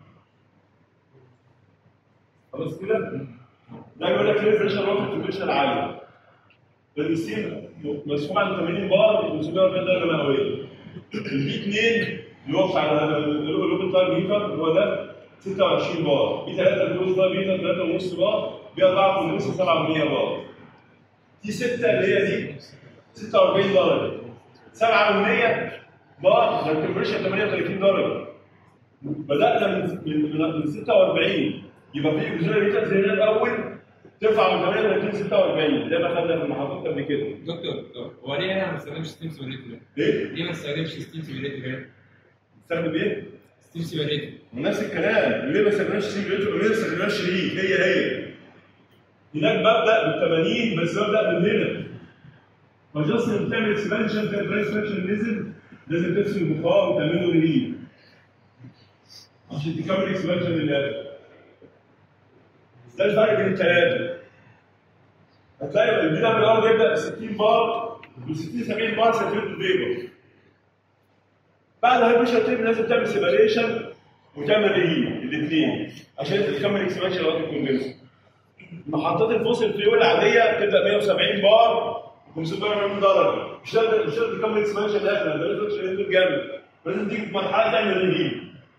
خلاص كده؟ ده بيقول لك ليه البريشر واطي والكونديشن عاليه السيم مسموع عن 80 بار 540 درجه مئويه البي 2 اللي هو بتاع اللوب تايم هيتر هو ده 26 بار بي 3 الجوز ده بي 3 3.5 بار بي 4 ونص 700 بار دي 6 اللي هي دي 46 درجه 700 بار ده التمبريتشر 38 درجه بدانا من من, من 46 يبقى في جزيره ليتر زي هنا الاول ترفع من 38 46 زي ما خدنا في المحاضرات قبل كده دكتور دكتور هو ليه هنا ما بنستخدمش ستيم سيميوليتور؟ ايه؟ ليه ما بنستخدمش ستيم سيميوليتور هنا؟ تستخدم ايه؟ ستيم سيميوليتور ونفس الكلام ليه ما استخدمناش سيميوليتور وليه ما استخدمناش ريد هي هي هناك ببدا بال 80 بس ببدا من هنا فجاست لما بتعمل اكسبانشن تعمل اكسبانشن نزل لازم تفصل البخار وتعمل له ريليف عشان تكمل اكسبانشن للاخر ده الفرق بين الثلاثه هتلاقي البي دبليو ار بيبدا ب 60 بار و 60 70 بار ساتوريت البيبر بعد هاي مش هتبقى لازم تعمل سيبريشن وتعمل ريليف الاثنين عشان تكمل اكسبانشن لغايه الكوندنسر محطات الفوسل فيول العاديه بتبدا 170 بار 540 درجه مش هتقدر مش هتقدر تكمل اكسبانشن ده ده لازم ينزل جامد لازم تيجي في مرحله تعمل ريليف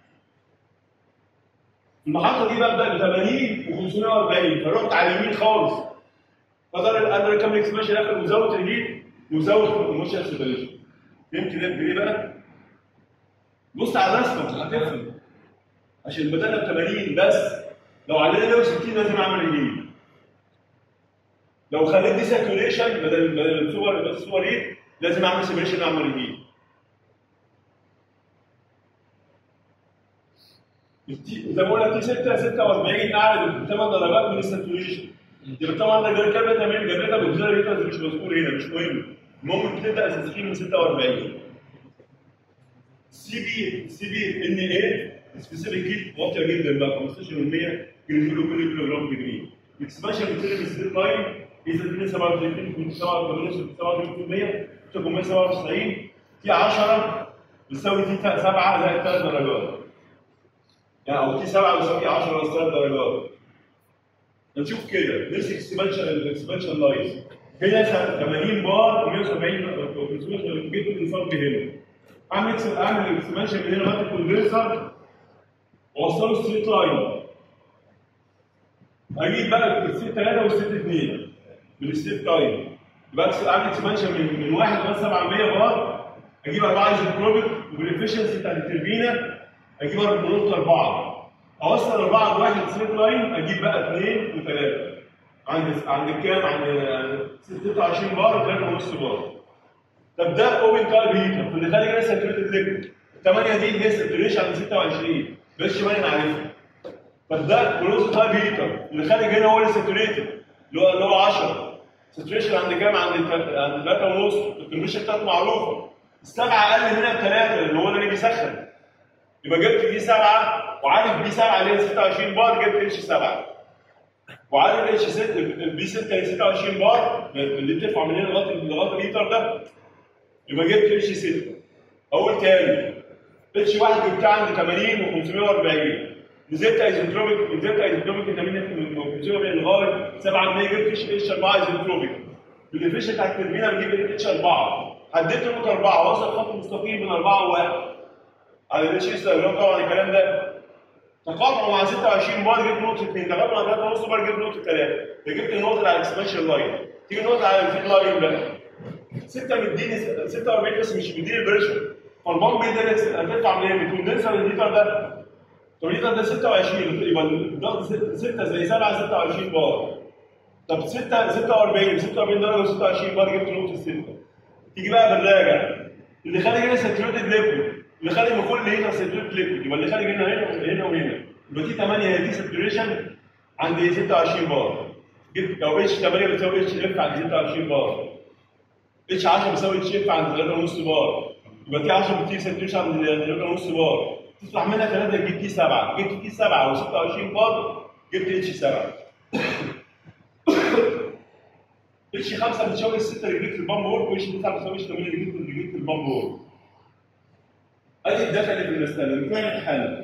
المحطه دي ببدا ب 80 و540 فرحت على اليمين خالص فقدر اقدر اكمل اكسبانشن اخر وزود ريليف وزود موشن سيبريشن فهمت ليه ليه بقى؟ بص على الرسمه هتفهم عشان بدانا ب 80 بس لو علينا 160 لازم اعمل ريليف لو خليت دي ساتوريشن بدل بدل الصور بس الصور ايه لازم اعمل سيبريشن اعمل ريليف التي- زي ما بقول لك تي 6 46 اعلى ب 8 درجات من الساتوريشن يبقى طبعا ده كام تمام جابتها بالجنريتور مش مذكور هنا مش مهم المهم بتبدا اساسيين من 46 سي بي سي بي ان اي سبيسيفيك هيت واطيه جدا بقى 15% كيلو كيلو كل كيلو جرام جنيه اكسبانشن بتبقى ستيل لاين اذا 37 87 87% 397 في 10 بتساوي تي 7 زائد 3 درجات يعني او تي 7 بيساوي 10 ناقص 3 درجات نشوف كده نمسك اكسبانشن الاكسبانشن لاينز هنا 80 بار و170 570 جيت الانصاف هنا اعمل إكس- اعمل اكسبانشن من هنا لغايه الكوندنسر واوصله ستريت لاين اجيب بقى الست 3 والست 2 بالستيت تايم يبقى أكس- اعمل اكسبانشن من من 1 لغايه 700 بار اجيب 4 ايزوتروبيك وبالافشنسي بتاعت التربينه اجيب 4 اوصل 4 بواحد ستريت لاين اجيب بقى 2 و3 عند عند كام؟ عند 26 بار 3.5 بار طب ده اوبن تايب هيتر اللي خارج هنا ساتوريتد ليكويد 8 دي اللي هي ساتوريشن عند 26 بس باين عارفها طب ده كلوز تايب هيتر اللي خارج هنا هو اللي ساتوريتد اللي هو اللي هو 10 ساتوريشن عند كام؟ عند تل- عند 3 ونص الكونفشن بتاعته معروفه السبعه اقل هنا بثلاثه اللي هو اللي بيسخن يبقى جبت بي 7 وعارف بي 7 اللي هي 26 بار جبت اتش 7 وعارف اتش 6 البي 6 هي 26 بار اللي بترفع من هنا لغايه لغايه الليتر ده يبقى جبت اتش 6 اول تاني اتش 1 جبتها عند 80 و540 نزلت ايزوتروبيك نزلت ايزوتروبيك 80 و540 لغايه 7 جبت اتش اتش 4 ايزوتروبيك بالافيشن بتاع التربينه بنجيب اتش 4 حددت نقطه 4 وصل خط مستقيم من 4 و1 على الاتش اس طبعا الكلام ده تقاطعوا مع 26 بار جبت نقطه 2 تقاطعوا مع 3 ونص بار جبت نقطه 3 فجبت النقطه اللي على الاكسبانشن لاين تيجي النقطه على الفيد لاين بقى 6 مديني 46 بس مش مديني البريشر فالبامب ده هتدفع منين؟ من الكوندنسر الليتر ده طب الليتر ده 26 يبقى الضغط 6 زي 7 26 بار طب 6 46 46 درجه و26 بار جبت نقطه 6 تيجي بقى بالراجع اللي خارج هنا ساتوريتد ليكويد اللي خارج من كل هنا ساتوريتد ليكويد يبقى اللي خارج هنا هنا هنا وهنا يبقى دي 8 هي دي ساتوريشن عند 26 بار جبت لو اتش 8 بتساوي اتش اف عند 26 بار اتش 10 بيساوي اتش اف عند 3.5 بار يبقى تي 10 بتيجي ساتوريشن عند 3.5 بار تطلع منها 3 تجيب تي 7 جبت تي 7 و26 بار جبت اتش 7 اتش 5 بتساوي 6 رجليك في البامب وورك واتش 9 بتساوي 8 رجليك رجليك في البامب وورك ادي الداتا اللي في المساله فين الحل؟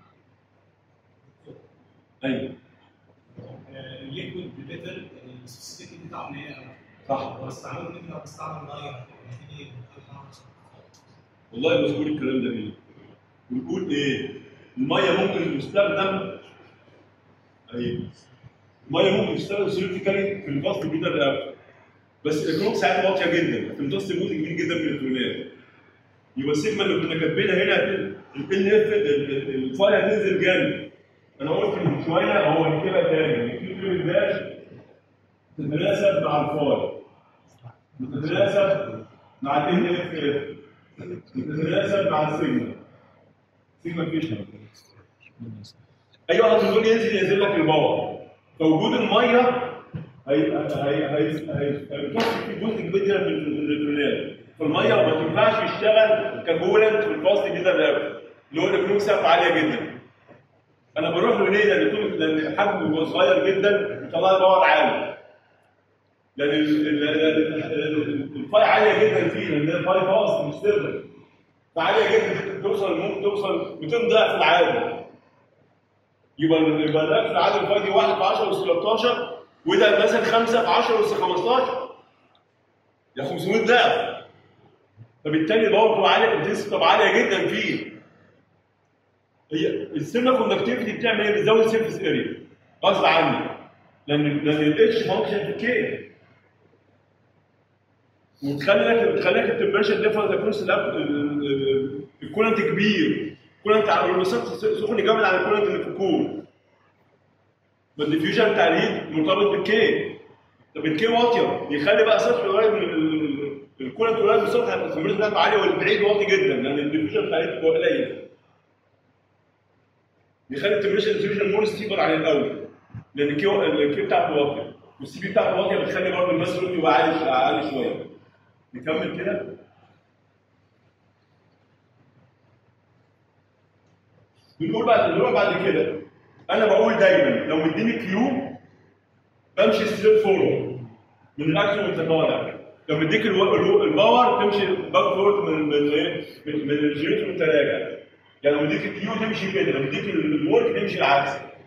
ايوه الليكويد بيتر السبيسيفيك بتاعه ان هي صح لو استعملوا ان لو استعمل لاير هتيجي والله مذكور الكلام ده هنا بنقول ايه؟ الميه ممكن تستخدم ايوه الميه ممكن تستخدم سيرتيكالي في الفصل بين الرئه بس الاكرونيك ساعات واطيه جدا هتمتص جزء كبير جدا من الالكترونات يبقى السيجما اللي كنا كاتبينها هنا ال اف الفايل هتنزل جامد انا قلت من شويه هو نكتبها تاني الكيو داش تتناسب مع الفايل بتتناسب مع ال اف اف بتتناسب مع السيجما سيجما فيشن اي واحد من دول ينزل ينزل لك الباور فوجود الميه هي هي هي هيمتص في جزء كبير جدا من الالكترونات فالميه ما تنفعش يشتغل ككولنت في الفاصل جدا ده اللي هو الالكترون سقف عاليه جدا انا بروح له ليه؟ لان طول- لان حجمه بيبقى صغير جدا بيطلع لي باور عالي لان ال- ال- ال- ال- الفاي عاليه جدا فيه لان ده فاي فاصل مش سيرفر فعاليه جدا توصل ممكن توصل 200 ضعف العادي يبقى يبقى الرقم العادي الفاي دي 1 في 10 اس 13 وده مثلا 5 في 10 اس 15 يا 500 ضعف فبالتالي الباور بتبقى عاليه الدنسيتي بتبقى عاليه جدا فيه هي السيرما كوندكتيفيتي بتعمل ايه؟ بتزود السيرفيس اريا غصب عني لان لان الاتش فانكشن في كي وتخلي لك بتخلي لك التمبريتشر ديفرنس اكروس الكولنت كبير الكولنت على الرصاص سخن جامد على الكولنت اللي في الكور بالديفيوجن بتاع الهيت مرتبط بالكي طب الكي واطيه يخلي بقى سطح قريب من ال- الكولنت قريب من السطح التمبريتشر بتاعته عاليه والبعيد واطي جدا لان الديفيوجن بتاع الهيت هو قليل يخلي التمبريتشر ديفيوجن مور ستيبل عن الاول لان الكي الكي بتاعته واطيه والسي بي بتاعته واطيه بتخلي برضه الماس رول يبقى عالي عالي شويه نكمل كده بنقول بعد بنقول بعد كده انا بقول دايما لو مديني كيو بمشي ستريت فورورد من الاكشن وانت طالع لو مديك الو- الو- الباور تمشي باك فورد من من ايه؟ من, من الجنريتور وانت راجع يعني لو مديك الكيو تمشي كده لو مديك ال- الورك تمشي العكس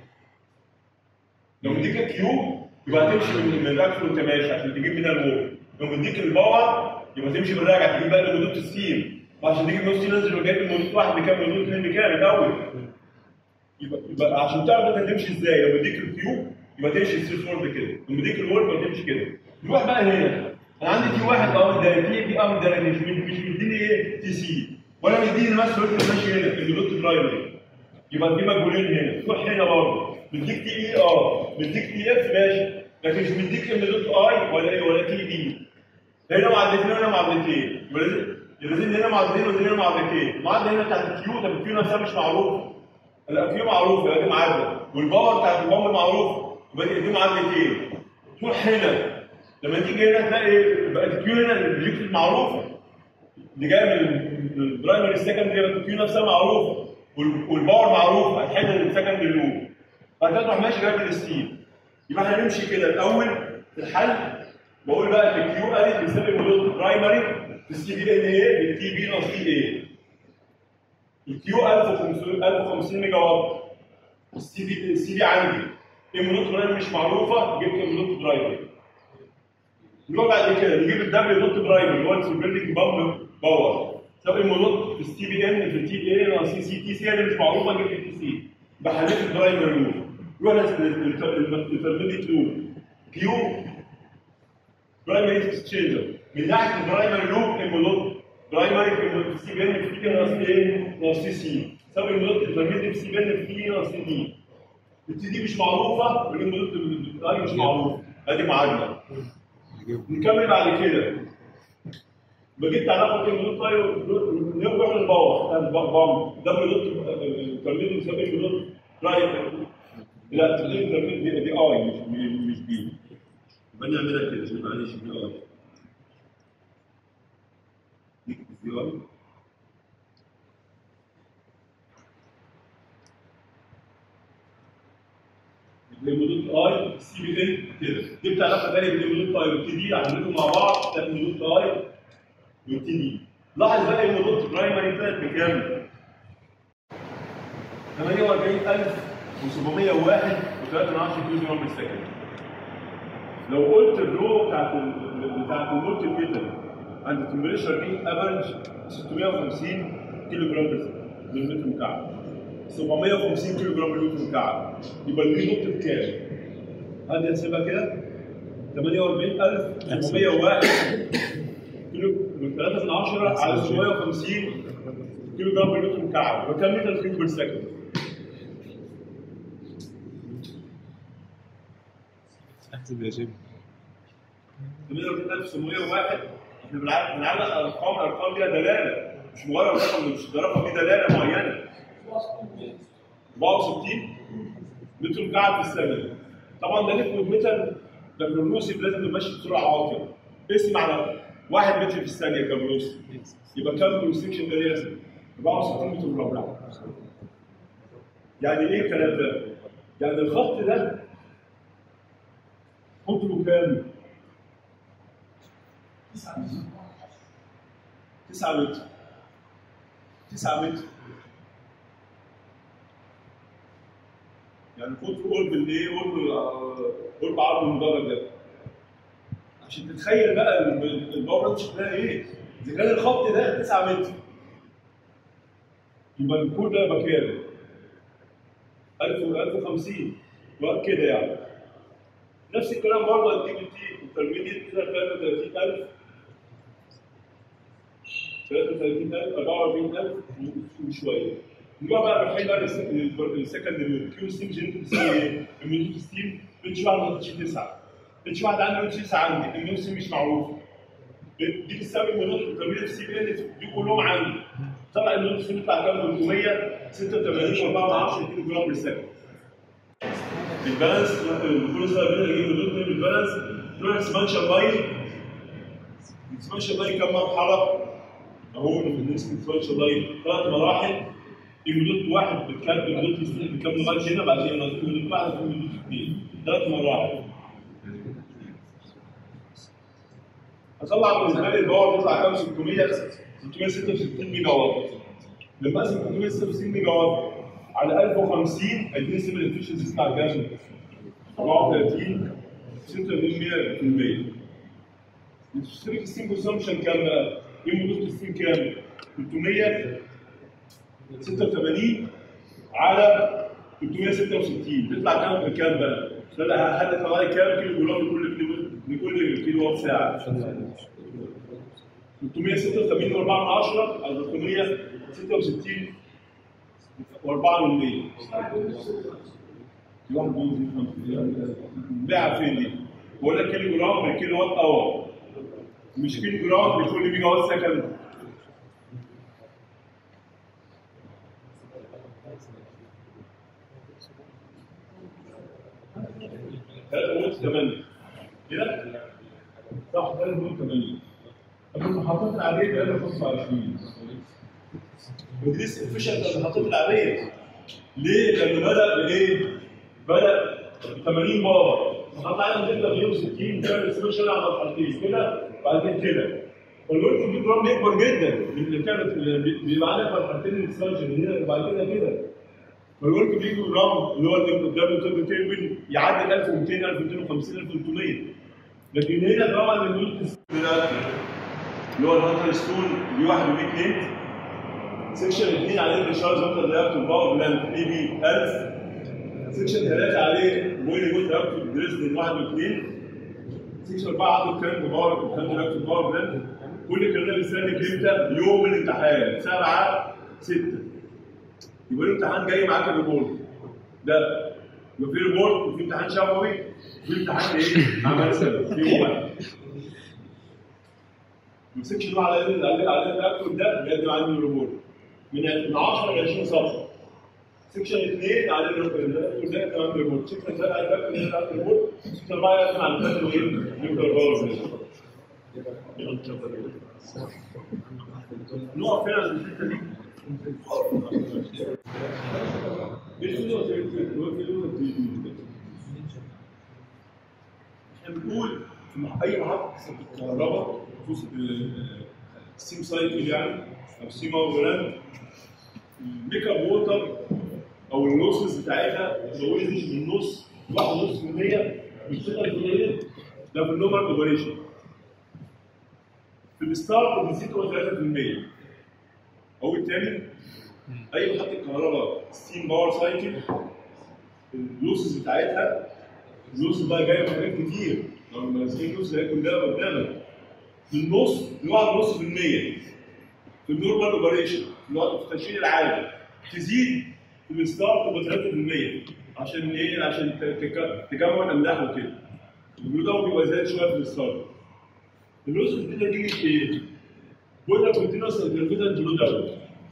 لو مديك الكيو يبقى هتمشي من من الركب وانت ماشي عشان تجيب منها الورك لو مديك الباور يبقى تمشي بالراجع تجيب بقى المودوت السيم وعشان تجيب نص ننزل وجايب المودوت واحد بكام مودوت اثنين بكام الاول يبقى, يبقى عشان تعرف انت هتمشي ازاي لو مديك الكيو يبقى تمشي ستريت فورد كده لو مديك الورك يبقى تمشي كده نروح بقى هنا انا عندي تي واحد اه مدرجتي دي اه مدرجتي مش مش مديني ايه تي سي ولا مديني نفس الوقت اللي ماشي هنا المودوت درايفر يبقى في مجهولين هنا تروح هنا برضه مديك تي اي اه مديك تي اف ماشي لكن مش مديك المودوت اي ولا ايه ولا تي دي هنا معادلتين وهنا معادلتين يبقى لازم يبقى لازم هنا معادلتين وهنا معادلتين المعادله هنا بتاعت الكيو طب الكيو نفسها مش معروفه الكيو معروفه يبقى دي معادله والباور بتاعت الباور معروفه يبقى دي- دي معادلتين تروح هنا لما تيجي هنا تلاقي بقت الكيو هنا الريكت معروفه اللي جايه من من البرايمري السكندري يبقى الكيو نفسها معروفه وال- والباور معروفه هتحل السكندري لوب بعد كده تروح ماشي جنب الستيم يبقى احنا نمشي كده الاول في الحل بقول بقى ان الكيو الف بيساوي الموديل برايمري في السي بي ان ايه بالتي بي ناقص تي ايه الكيو 1500 1050 ميجا وات السي بي السي بي عندي الموديل برايمري مش معروفه جبت الموديل برايمري نروح بعد كده نجيب الدبليو دوت برايمري اللي هو السوبرلينج بامب باور سواء الموديل في السي بي ان في التي بي ان ناقص سي سي تي سي اللي مش معروفه جبت التي سي بحلت البرايمري لوب نروح للانترميديت لوب كيو برايمري اكسشينجر من ناحيه البرايمري لوب الموديل برايمري في السي بي ان في تي ناقص ايه ناقص سي سي سواء الموديل انترميديت في السي بي ان في تي ناقص سي دي التي دي مش معروفه والموديل بتاعي مش معروف ادي معادله نكمل بعد كده بجيب تعرفوا كده نقول طيب نروح للباور بتاع البام ده بنقول الترميد بيسميه بنقول رايت لا الترميد دي دي اي مش مش بي يبقى نعملها كده معلش دي اي دي دي اي الموديل اي سي بي ان كده جبت علاقه ثانيه بين الموديل اي والتي دي عملتهم مع بعض ده الموديل اي والتي دي لاحظ بقى الموديل برايمري طلعت بكام؟ 48701 و3 كيلو جرام بير سكند لو قلت الرو بتاعت ال- بتاعت المولتي ميتر عند التمبريتشر دي افريج 650 كيلو جرام بير سكند للمتر مكعب 750 كيلو جرام للمتر مكعب يبقى الفي نوت بكام؟ هدي نحسبها كده 48701 كيلو من 3 من 10 على 750 كيلو جرام بالمتر مكعب وكم متر كيوب بير سكند؟ احسب يا شيخ 48701 احنا بنعلق بنعلق ارقام الارقام دي دلاله مش مجرد رقم مش ده رقم دي دلاله معينه 64 متر مكعب في الثانيه طبعا ده ليكويد متر ده بالروسي لازم ماشي بسرعه واطيه اسم على 1 متر في الثانيه كبروسي يبقى كام كونستكشن ده لازم 64 متر مربع يعني ايه الكلام ده؟ يعني الخط ده قطره كام؟ 9 متر 9 متر يعني قطر قرب الايه؟ قرب آه، قرب عرض المدرج ده عشان تتخيل بقى ال- البابا دي شكلها ايه؟ اذا كان الخط ده 9 متر يبقى الكور ده يبقى كام؟ 1000 و 1050 يبقى كده يعني نفس الكلام برضه التي بي تي الترميديت كده 33000 33000 44000 وشويه نروح بقى رايحين بقى للسكند كيو ستيم جنريتور بتساوي ايه؟ الميوت ستيم بنش واحد ما تجيش تسعه بنش واحد عندي بنش تسعه عندي الميوت ستيم مش معروف دي بتساوي الميوت الترميديت في سي بي ان دي كلهم عندي طلع الميوت ستيم يطلع كام 386 و4 كيلو جرام بالسكند البالانس كل سنه بنقدر نجيب حدود من البالانس نروح اكسبانشن لاين اكسبانشن لاين كم مرحله؟ اهو بالنسبه اكسبانشن لاين ثلاث مراحل المدود واحد بتكمل المدود اثنين بتكمل لغايه هنا بعدين نضيف المدود واحد في المدود اثنين ثلاث مراحل فطلع بالنسبه لي الباور تطلع كام 600 666 ميجا واط لما اقسم 666 ميجا واط على 1050 هيديني سيفل افشنسي تطلع كام؟ 34 86% الشريك السين كونسومشن كام بقى؟ يوم دوست السين كام؟ 386 على 366 تطلع كام بكام بقى؟ طلع حد حوالي كام كيلو جرام لكل كيلو لكل كيلو وات ساعه؟ 386 و4 على 366 و4 من 100 يوم بيوم بيع فين دي؟ بقول لك كيلو جرام بالكيلو وات اور مش كيلو جرام لكل ميجا وات سكند ثلاثة ونص ثمانية كده؟ صح ثلاثة ونص ثمانية طب المحطات العادية ثلاثة ونص 25 ودي لسه efficient المحطات العادية ليه؟ لأنه بدأ بإيه؟ بدأ ب 80 بار محطة عادية بتبدأ ب 160 تعمل سبيشال على مرحلتين كده بعد كده كده فالوقت في جرام بيكبر جدا اللي كانت بيبقى عندك مرحلتين الاكسبانشن هنا وبعد كده كده فالورك بيجي جرام اللي هو اللي قدام التوب تيبل يعدي 1200 1250 1300 لكن هنا طبعا النوت اللي هو الهانتر ستون دي 1 100 نت سكشن 2 عليه ريشارج هانتر رياكتور باور بلانت اي بي 1000 سكشن 3 عليه بويلي جولد رياكتور دريسدن 1 و2 سكشن 4 عنده كان باور كان رياكتور باور بلانت كل الكلام ده بيستهلك امتى؟ يوم الامتحان 7 6 يبقى الامتحان جاي معاك الريبورت ده يبقى في ريبورت وفي امتحان شفوي وفي امتحان ايه؟ عمل سنه في يوم واحد ما تمسكش اللي على اللي على على الرياكتور ده بيقدم عليه الريبورت من من 10 ل 20 صفحه سكشن 2 على الرياكتور ده كمان ريبورت سكشن 3 على الرياكتور ده على الريبورت سكشن 4 يقدم على الرياكتور ايه؟ نيوكلير باور نقف فين عند الحته دي احنا بنقول في اي محطه كهرباء خصوصا السيم سايكل يعني او سيم اوفرلاند الميك اب ووتر او اللوسز بتاعتها لو مش من نص 1.5% بتشتغل في ايه؟ ده في النومر اوبريشن في الستارت بتزيد 3% او الثاني اي محطه كهرباء ستيم باور سايكل اللوسز بتاعتها اللوسز بقى جايه من حاجات كتير لو ماسكين اللوسز هي كلها قدامك في النص لواحد ونص في المية في النورمال اوبريشن اللي هو في التشغيل العادي تزيد في الستارت ب 3% عشان ايه؟ عشان تك- تكون املاح وكده البلو داون بيبقى زايد شويه في الستارت اللوسز دي نتيجه ايه؟ بويلر كونتينوس انترفيتنت بلو داون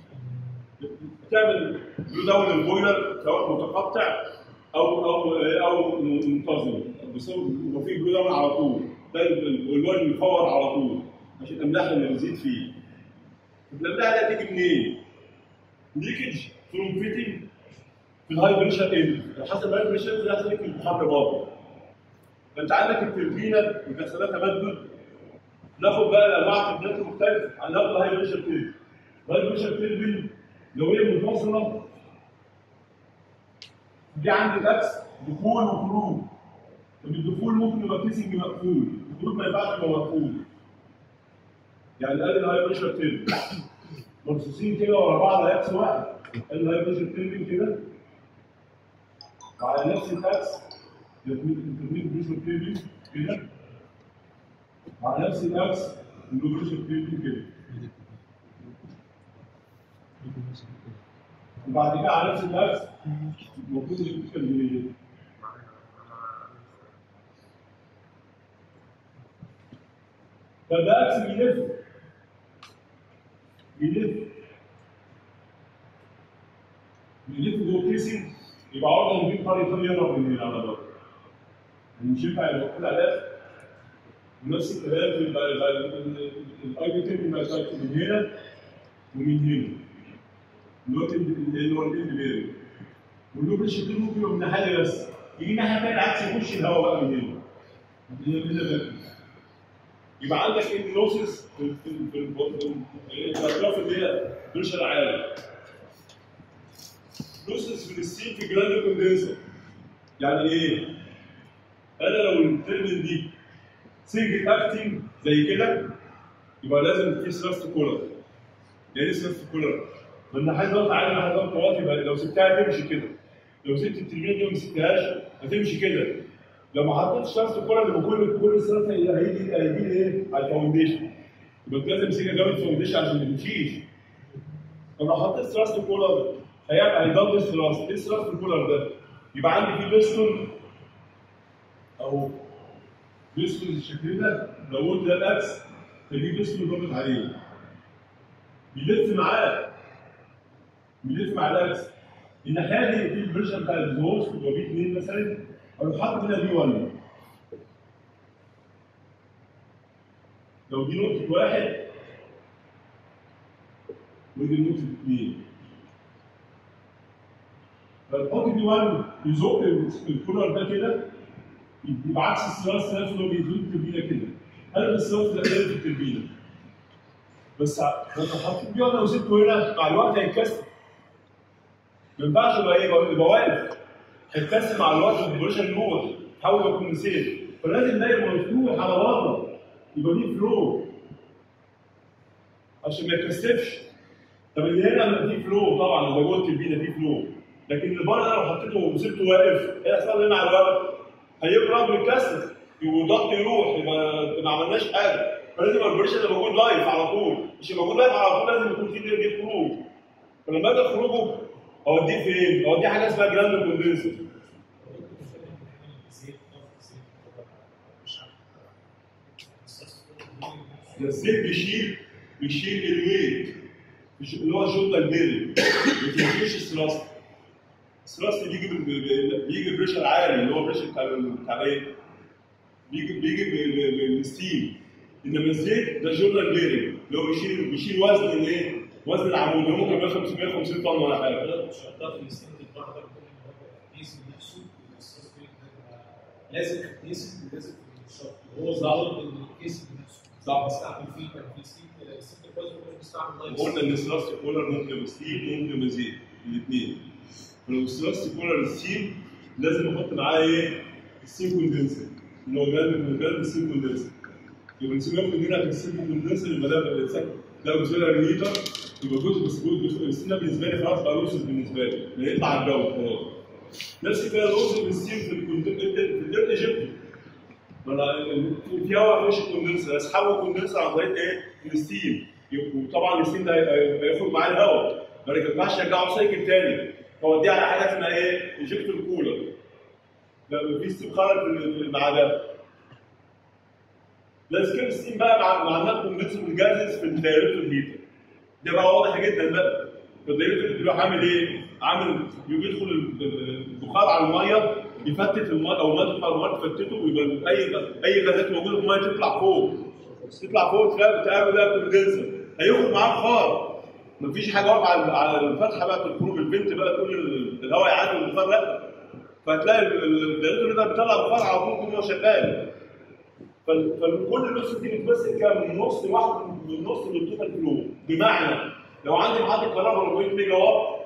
تعمل بلو داون البويلر سواء متقطع او او او منتظم بسبب يبقى في بلو داون على طول ده الوالد بيفور على طول عشان الاملاح اللي بتزيد فيه الاملاح دي هتيجي منين؟ ليكج فروم فيتنج في الهاي بريشر اند حسب الهاي بريشر ده هتلاقي في الحر برضه فانت عندك التربينه بتحصل لها تمدد ناخد بقى الانواع التربينات المختلفه هناخد الهاي بريشر تيربين الهاي بريشر تيربين لو هي منفصله دي عندي الاكس دخول وخروج طب الدخول ممكن يبقى كيسنج مقفول الخروج ما ينفعش يبقى مقفول يعني قال الهاي بريشر تيربين مرصوصين كده ورا بعض على اكس واحد قال الهاي بريشر تيربين كده وعلى نفس الاكس التربين بريشر تيربين كده وعلى نفس الاكس البريشر تيربين كده وبعد كده على نفس الاكس المفروض البريشر اللي فده اكس بيلف بيلف بيلف جوه كيسنج يبقى عرضه نجيب طريق طريق يهرب من على بره مش ينفع يبقى كل الاف ونفس الكلام في الاي بي تيم ما من هنا ومن هنا اللي هو اللي هو الاند بيرنج واللوب الشكل ممكن يبقى من ناحيه بس يجي ناحيه ثانيه العكس يخش الهواء بقى من هنا من هنا من هنا يبقى عندك ايه لوسز في في في في الاطراف اللي هي بريشر عالي لوسز في الستيل في جراند كوندنسر يعني ايه؟ انا لو الترمين دي سنجل اكتنج زي كده يبقى لازم في ثلاث كولر يعني ايه ثلاث كولر؟ ما انا عايز اضغط عالي على ضغط واطي يبقى لو سبتها تمشي كده لو سبت الترمين دي وما سبتهاش هتمشي كده لو ما حطيتش ثلاث كولر يبقى كل كل ثلاثه هيجي هيجي ايه؟ على الفاونديشن يبقى انت لازم تمسكها جنب الفاونديشن عشان ما تمشيش طب لو حطيت ثلاث كولر هيبقى هيضل الثلاث ايه الثلاث الكولر ده؟ يبقى عندي في بيستون اهو بيستون بالشكل ده لو قلت ده الاكس فدي بيستون ضغط عليه بيلف معاه بيلف مع الاكس الناحيه دي في البريشر بتاع الزوز اللي هو بي 2 مثلا اروح حاطط هنا بي 1 لو دي نقطه واحد ودي نقطه اثنين فالحط بي 1 يزق الكولر ده كده يبقى عكس الثلاث نفسه اللي هو بيزق التربينه كده هل الثلاث ده في التربينه بس لو حطيت بي 1 وسبته هنا مع الوقت هيتكسر ما ينفعش يبقى ايه يبقى واقف هيتكسر مع الوقت البريشر يروح يحاول يكون نسيت فلازم ده يبقى مفتوح على بره يبقى دي فلو عشان ما يتكسفش طب اللي هنا فيه فلو طبعا اللي جوه التربينه فيه فلو لكن اللي بره ده لو حطيته وسبته واقف ايه هيحصل هنا على الوقت؟ هيبرد ويتكسر والضغط يروح يبقى ما عملناش حاجه فلازم يبقى البريشر يبقى موجود لايف على طول مش يبقى موجود لايف على طول لازم يكون في دي خروج فلما اجي اخرجه اوديه فين؟ اوديه حاجه اسمها جراند كوندنسر ده الزيت بيشيل بيشيل الويت بيشيل- اللي هو الجمله البيري ما بيشيلش الثلاثي الثلاثي بيجي بال- بال- بيجي بريشر عالي اللي هو بريشر بتاع بتاع ايه؟ بيجي بيجي ب- ب- بالستيم انما الزيت ده جورنال بيرنج اللي هو بيشيل بيشيل وزن الايه؟ وزن العمود اللي هو ممكن يبقى 550 طن ولا حاجه حضرتك مش هتعرف ان السن البحر الكيس نفسه الأساس بيبقى لازم الكيس لازم الشرط هو ظاهر ان الكيس نفسه صح. بيستعمل فيه كان في سيت السيت الكويس مش بيستعمل لايف قلنا ان الثلاثي كولر ممكن يبقى ستيل ممكن يبقى زيت الاثنين فلو الثلاثي كولر ستيل لازم احط معاه ايه؟ السين كوندنسر اللي هو جانب من جانب السين كوندنسر يبقى نسيب ياخد هنا في السين كوندنسر يبقى ده بقى سكن ده بالنسبه لي ليتر يبقى جزء بس جزء السين ده بالنسبه لي خلاص بقى لوسز بالنسبه لي لان يطلع على الجو خلاص نفس الكلام لوسز بالسين في الكوندنسر في الديرت ايجيبتي ما انا في هواء مش كوندنسر اسحبه كوندنسر عن طريق ايه؟ الستيم وطبعا الستيم ده هيبقى- هياخد معاه الهواء ما ينفعش ارجعه سايكل تاني فوديه على حاجه اسمها ايه؟ انجكتور كولر لما في ستيم خرج في ال- مع ده لازم كده الستيم بقى مع مع انها كوندنسر متجهز في الدايركتور هيتر ده بقى واضح جدا بقى فالدايركتور بيروح عامل ايه؟ عامل بيدخل ال- ال- البخار على الميه يفتت الميه او الميه تطلع الميه تفتته ويبقى اي اي غازات موجوده في الميه تطلع فوق تطلع فوق تلاقي تقابل ده كوندنسر هياخد معاه بخار مفيش حاجه واقفه على على الفتحه بقى الخروج البنت بقى تقول ال- الهواء يعدي والبخار لا فهتلاقي ال- ال- الدايركتور ده بيطلع بخار على طول طول ما هو شغال فال- فكل النص دي بتمثل كام؟ من نص واحد من نص من التوتال فلو بمعنى لو عندي محطه كهرباء 400 ميجا واط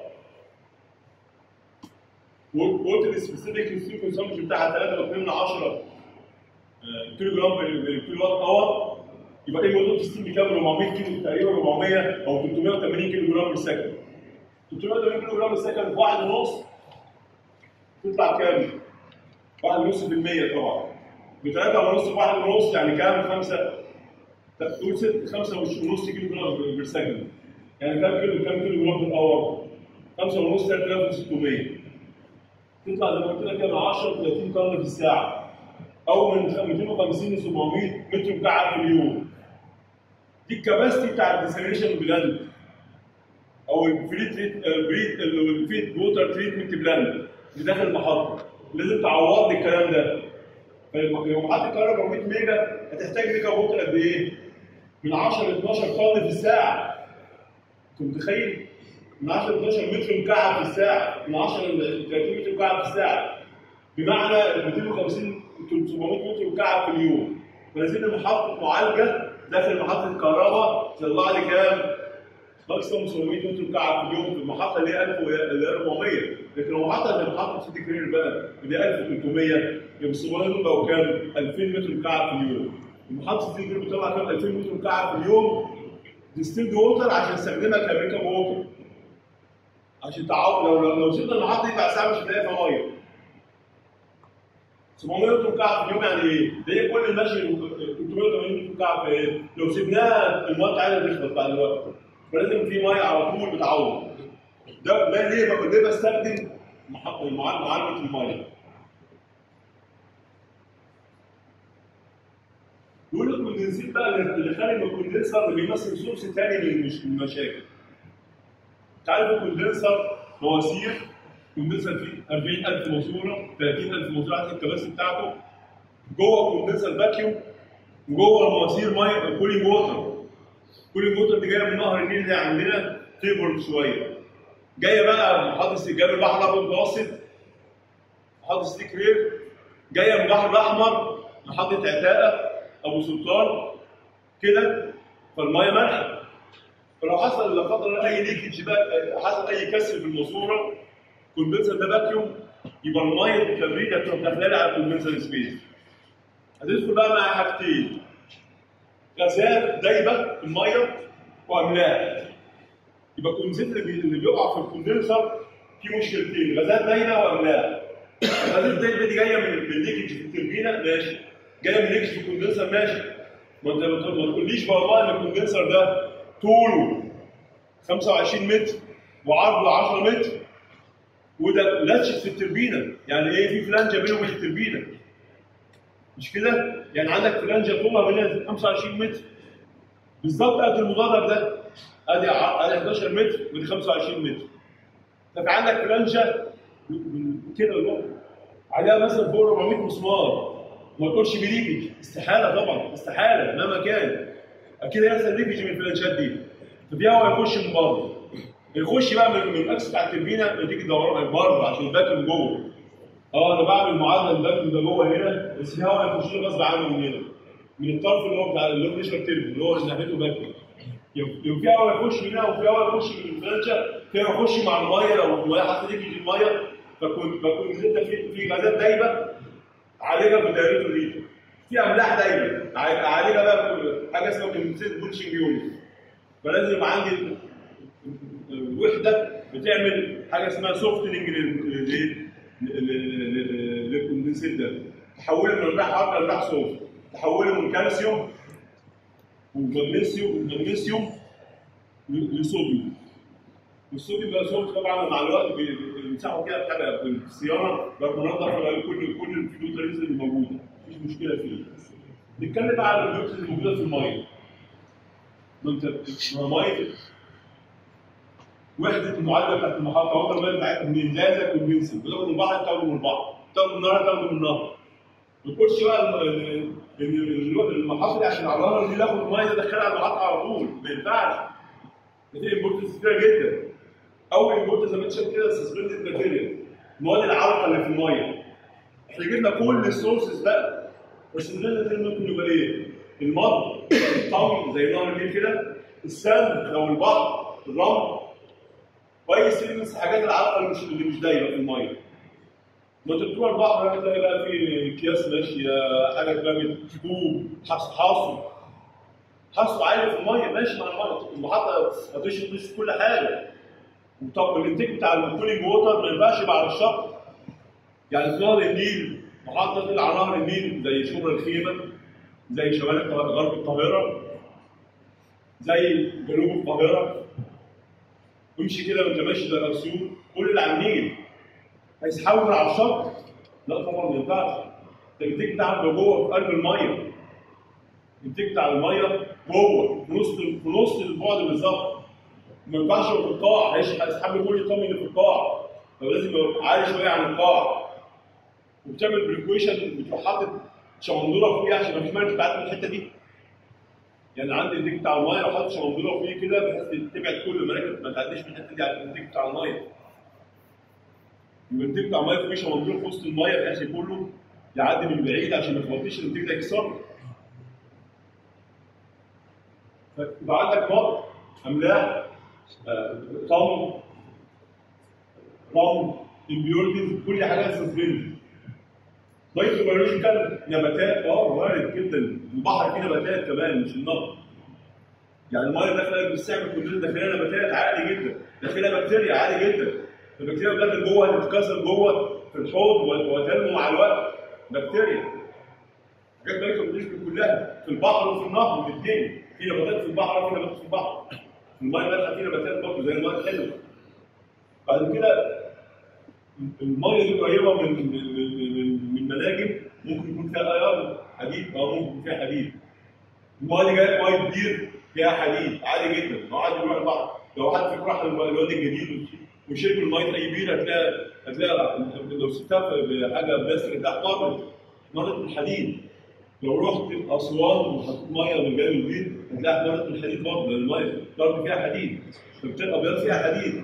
وقلت السبيسيفيك ستيل كونسامشن بتاعها 3.2 من 10 كيلو جرام بالكيلو وات اور يبقى ايه موضوع الستيل بكام 400 كيلو تقريبا 400 او 380 كيلو جرام بالسكند 380 كيلو جرام بالسكند في واحد ونص تطلع كام؟ واحد ونص في المية طبعا بثلاثة ونص في واحد ونص يعني كام؟ خمسة تقول ست خمسة ونص كيلو جرام بالسكند يعني كام كيلو كام كيلو جرام بالاور؟ خمسة ونص 3600 تطلع زي ما قلت لك كده 10 30 طن في الساعة أو من 250 ل 700 متر مكعب في اليوم دي الكباستي بتاع الديسلينيشن بلاند او الفري تريت البريد الفيد ووتر تريتمنت بلاند اللي داخل المحطه لازم تعوض لي الكلام ده فلو محطه كهرباء 400 ميجا هتحتاج ميجا فولت قد ايه؟ من 10 ل 12 طن في الساعه انت متخيل؟ من 10 ل 12 متر مكعب في الساعه من 10 ل 30 متر مكعب في الساعه بمعنى 250 700 متر مكعب في اليوم فنزل محطه معالجه داخل محطه كهرباء تطلع لي كام؟ ماكسيموم 700 متر مكعب في اليوم في المحطه اللي هي 1000 اللي هي 400 لكن لو محطه زي محطه سيتي كرير بقى اللي هي 1300 يبقى الصغيرين دول بقوا كام؟ 2000 متر مكعب في اليوم محطه سيتي كرير بتطلع كام 2000 متر مكعب في اليوم ديستيلد ووتر عشان نستخدمها كميك اب ووتر عشان تعوض لو لو لو سيبنا المحطه دي بعد ساعه مش هنلاقي فيها ميه 700 متر مكعب في اليوم يعني ايه؟ ده هي كل المشي 380 متر مكعب في ايه؟ لو سيبناها الميه بتاعتها تخلص بعد الوقت فلازم في ميه على طول بتعوض ده ده ليه بقى ليه بستخدم محط- معال- معالجه الميه يقول الكوندنسيت بقى اللي اللي خارج من الكوندنسر اللي بيمثل سورس تاني من المش- من المشاكل انت عارف الكوندنسر مواسير كوندنسر فيه 40000 ماسوره 30000 ماسوره على الكباسي بتاعته جوه الكوندنسر فاكيوم وجوه المواسير ميه كولينج ووتر كولينج ووتر دي جايه من نهر النيل اللي عندنا تيبر شويه جايه بقى محطه جايه من البحر الابيض المتوسط محطه سيتي كرير جايه من البحر الاحمر محطه عتاقه ابو سلطان كده فالميه مالحه فلو حصل لا قدر الله اي ليكج بقى حصل اي كسر في الماسوره كوندنسر ده فاكيوم يبقى الميه التبريد هتروح داخله لي على الكوندنسر سبيس هتدخل بقى مع حاجتين غازات دايبه في الميه واملاح يبقى الكوندنسر اللي بي- اللي بيقع في الكوندنسر في مشكلتين غازات دايبه واملاح الغازات الدايبه دي جايه من من ليكج في التربينه ماشي جايه من ليكج في الكوندنسر ماشي ما انت ما تقول- ما تقوليش بقى والله ان الكوندنسر ده طوله 25 متر وعرضه 10 متر وده لاتشت في التربينه يعني ايه في فلانجه بينه وبين التربينه مش كده؟ يعني عندك فلانجه طولها بين 25 متر بالظبط قد المدرج ده ادي ع- ادي 11 متر ودي 25 متر طب عندك فلانجه كده لبره عليها مثلا فوق 400 مسمار ما تقولش بليكج استحاله طبعا استحاله مهما كان اكيد هيحصل ليكج من الفلانشات دي ففي هواء يخش من بره يخش بقى من من الاكس بتاع التربينه نتيجه دوران بره عشان الباكن جوه اه انا بعمل معادله الباكن ده جوه هنا بس في هواء يخش لي غصب عنه من هنا من الطرف اللي هو بتاع اللي هو بريشر تيربو اللي هو اللي ناحيته باكن يبقى في هواء يخش من هنا وفي هواء يخش من الفلانشه في هواء يخش مع الميه لو الميه حتى ليكج الميه فكون فكون انت في في غازات دايبه عالجها بدايرته دي في املاح دايما ع- عالجها بقى ب- حاجه اسمها كونسيت بولشنج يونت فلازم يبقى عندي وحده بتعمل حاجه اسمها سوفتنج للكوندنسيت ده تحوله من املاح حاره لاملاح سوفت تحوله من كالسيوم ومغنيسيوم ومغنيسيوم ل- لصوديوم والصوديوم بقى صوت طبعا مع الوقت بي- بي- بيمسحوا كده بحاجه في الصيانه بقى منظف كل كل الفلوتريز اللي موجوده مفيش مشكله فيه. نتكلم بقى على الفلوتريز اللي موجوده في الميه. ما انت ما ميه وحده المعادله بتاعت المحطه هو الميه بتاعتها من ازازه كوندنسر بتاخد من البحر تاخده من البحر تاخده من النهر تاخده من النهر. ما تقولش بقى ال- ال- ال- المحطه دي عشان على النهر دي تاخد الميه تدخلها على المحطه على طول ما ينفعش. دي امبورتنس كتيره جدا. اول امبورت زي ما انت شايف كده سسبندد ماتيريال المواد العالقه اللي في الميه احنا جبنا كل السورسز بقى بس السسبندد ماتيريال ممكن يبقى ايه؟ المض الطمي زي نهر النيل كده السند لو البحر الرمل كويس تلمس الحاجات العالقه اللي مش اللي مش دايبه في الميه ما انت بتروح البحر هتلاقي بقى في اكياس ماشيه حاجه اترمت طوب حص حصو حصو عالي في الميه ماشي مع الميه المحطه هتشرب مش كل حاجه وطب الانتاج بتاع الكولينج ووتر ما ينفعش بعد الشط يعني في نهر النيل محطه تطلع على نهر النيل زي شبرا الخيمه زي شمال القاهرة- غرب القاهره زي جنوب القاهره امشي كده وانت ماشي زي اسيوط كل اللي على النيل هيسحبوا على الشط لا طبعا ما ينفعش ده الانتاج بتاعك ده جوه في قلب الميه الانتاج بتاع الميه جوه في نص في نص البعد بالظبط ما ينفعش يبقى في القاع هيش- هيسحب لي كل الطمي اللي في القاع فلازم يبقى عالي شويه عن القاع وبتعمل بريكويشن بتروح حاطط شمندوره فوقيه عشان مفيش ميه تعدي من الحته دي يعني عندي الديك بتاع الميه لو حاطط شمندوره فوقيه كده بحيث تبعد كل المراكب ما تعديش من الحته دي على الديك بتاع الميه يبقى الديك بتاع الميه فوقيه شمندوره في وسط الميه بحيث كله يعدي من بعيد عشان ما يخبطيش الديك ده يكسر يبقى عندك مط املاح آه، طم رمل امبيورتيز كل حاجه سسبند مايكروبيولوجيكال نباتات اه وارد جدا البحر فيه نباتات كمان مش النهر يعني الميه داخله بتستعمل كلنا داخلها نباتات عادي جدا داخلها بكتيريا عادي جدا البكتيريا داخل جوه هتتكسر جوه في الحوض وتنمو مع الوقت بكتيريا حاجات مايكروبيولوجيكال كلها في البحر وفي النهر الاثنين في نباتات في البحر وفي نباتات في البحر الميه داخله فيه نباتات برضه زي الميه الحلوه بعد كده الميه دي قريبه من من من من, من مناجم ممكن يكون فيها ايرون حديد اه ممكن يكون فيها حديد الميه دي جايه ميه كبير فيها حديد عادي جدا لو حد يروح البحر لو حد فيكم راح الوادي الجديد وشرب الميه اي بير هتلاقي هتلاقي لو سبتها بحاجه بلاستيك تحت مرت مرت بالحديد لو رحت اسوان وحطيت ميه من جانب البير هتلاقي مرت بالحديد برضه لان الميه الارض فيها حديد فبتبقى ابيض فيها حديد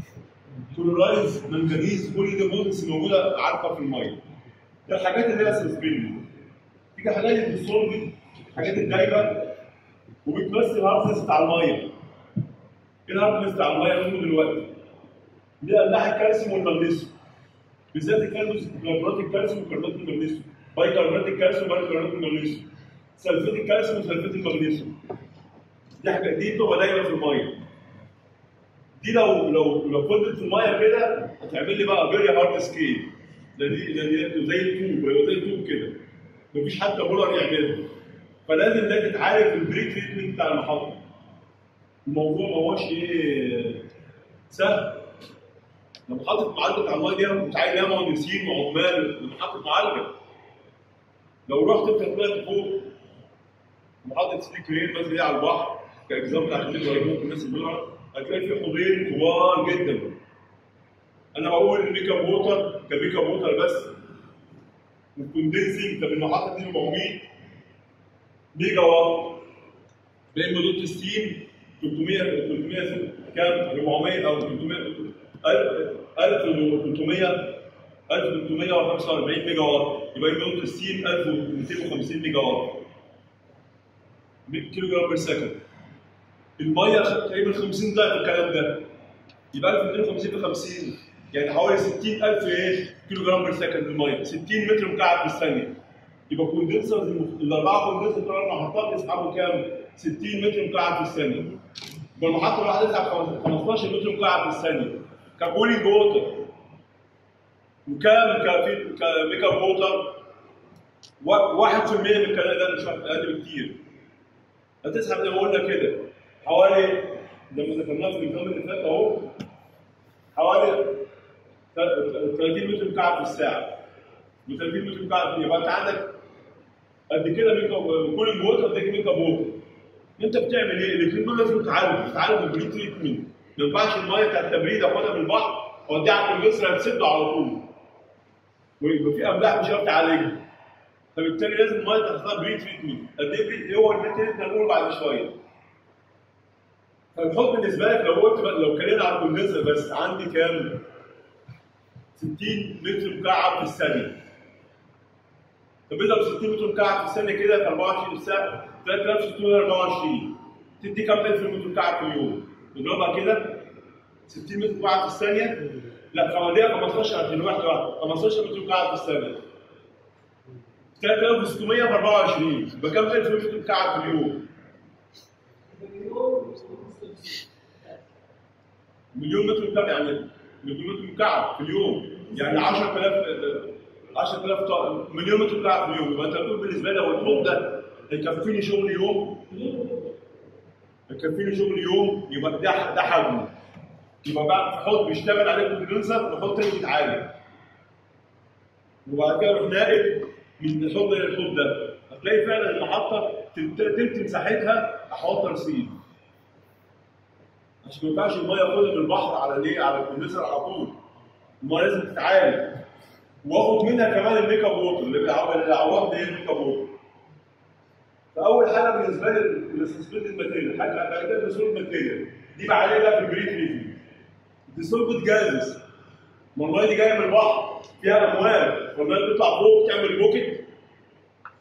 كلورايز منجنيز كل دي بوتس موجوده عارفه في الميه ده الحاجات اللي هي سسبند تيجي حاجات الديسولفد الحاجات الدايبه وبتمثل الهاردنس بتاع الميه ايه الهاردنس بتاع الميه منه دلوقتي دي املاح الكالسيوم والمغنيسيوم بالذات الكالسيوم كربونات الكالسيوم وكربونات المغنيسيوم باي كربونات الكالسيوم وباي كربونات المغنيسيوم سلفيت الكالسيوم وسلفيت المغنيسيوم دي حاجه دي بتبقى دايما في الميه دي لو لو لو فضلت في الميه كده هتعمل لي بقى فيري هارد سكيل ده دي ده دي زي الطوب هيبقى زي الطوب كده مفيش حتى بولر يعملها فلازم ده تتعالج في البري تريتمنت بتاع المحطه الموضوع ما هوش ايه سهل لما حاطط معالجه على الميه دي بتعالج لها مهندسين وعمال محطه معالجه لو رحت انت طلعت فوق محطه سيدي كريم مثلا هي على البحر كاجزاء بتاعت اللي ممكن الناس اللي هتلاقي في حوضين كبار جدا انا بقول الميك اب ووتر كميك اب ووتر بس والكوندنسنج طب المحطه دي 400 ميجا وات بين دوت ستيم 300 300 كام 400 او 300 1300 1345 ميجا وات يبقى دوت ستيم 1250 ميجا وات كيلو جرام بير سكند الميه تقريبا 50 ضعف الكلام ده يبقى 1250 في 50 يعني حوالي 60000 ايه كيلو جرام بير سكند الميه 60 متر مكعب في الثانيه يبقى كوندنسرز الاربعه كوندنسر بتوع المحطات يسحبوا كام؟ 60 متر مكعب في الثانيه يبقى المحطه الواحده تسحب 15 متر مكعب في الثانيه ككولينج ووتر وكام كفي كميك اب ووتر 1% من الكلام ده مش اقل بكتير هتسحب زي ما قلنا كده حوالي لما ذكرناه في النظام اللي فات اهو حوالي 30 متر مكعب في الساعه و 30 متر مكعب يبقى انت عندك قد كده ميك اب كل الووتر ده ميك اب ووتر انت بتعمل ايه؟ الاثنين دول لازم يتعالجوا يتعالجوا بالبري تريتمنت ما ينفعش الميه بتاعت التبريد اخدها من البحر واوديها على الكمبيوتر هتسده على طول ويبقى في املاح مش عارف تعالجها فبالتالي لازم الميه تاخدها بري تريتمنت قد ايه بري هو البري تريتمنت هنقول بعد شويه فالحب بالنسبه لك لو قلت بقى لو اتكلمنا على الكوندنسر بس عندي كام؟ 60 متر مكعب في الثانيه طب اضرب 60 متر مكعب في الثانيه كده في 24 ساعه 3624 تدي كام متر متر مكعب في اليوم؟ نضربها كده 60 متر مكعب في الثانيه لا خليها 15 عشان واحده واحده 15 متر مكعب في الثانيه 3600 في 24 يبقى كام متر مكعب في اليوم؟ مليون متر مكعب يعني مليون متر مكعب في اليوم يعني 10000 10000 طن مليون متر مكعب في اليوم يبقى انت بتقول بالنسبه لي لو الحوض ده هيكفيني شغل يوم هيكفيني شغل يوم يبقى ده ده حجمه يبقى بعد حوض بيشتغل عليه كوندنسر وحوض تاني بيتعالج وبعد كده اروح ناقل من الحوض ده للحوض ده هتلاقي فعلا المحطه تلت مساحتها احواض ترسيب عشان ما ينفعش الميه ياخدها من البحر على ليه؟ على الكوندنسر على طول. الميه لازم تتعالج. واخد منها كمان الميك اب ووتر اللي بيعوض اللي عوضني ايه الميك اب ووتر. فاول حاجه بالنسبه لي السسبند ماتيريال، حاجه بعد كده الديسولف ماتيريال. دي بعالجها بقى في البري تريتمنت. الديسولفد جازز. ما الميه دي جايه من البحر فيها امواج، والميه بتطلع فوق تعمل بوكيت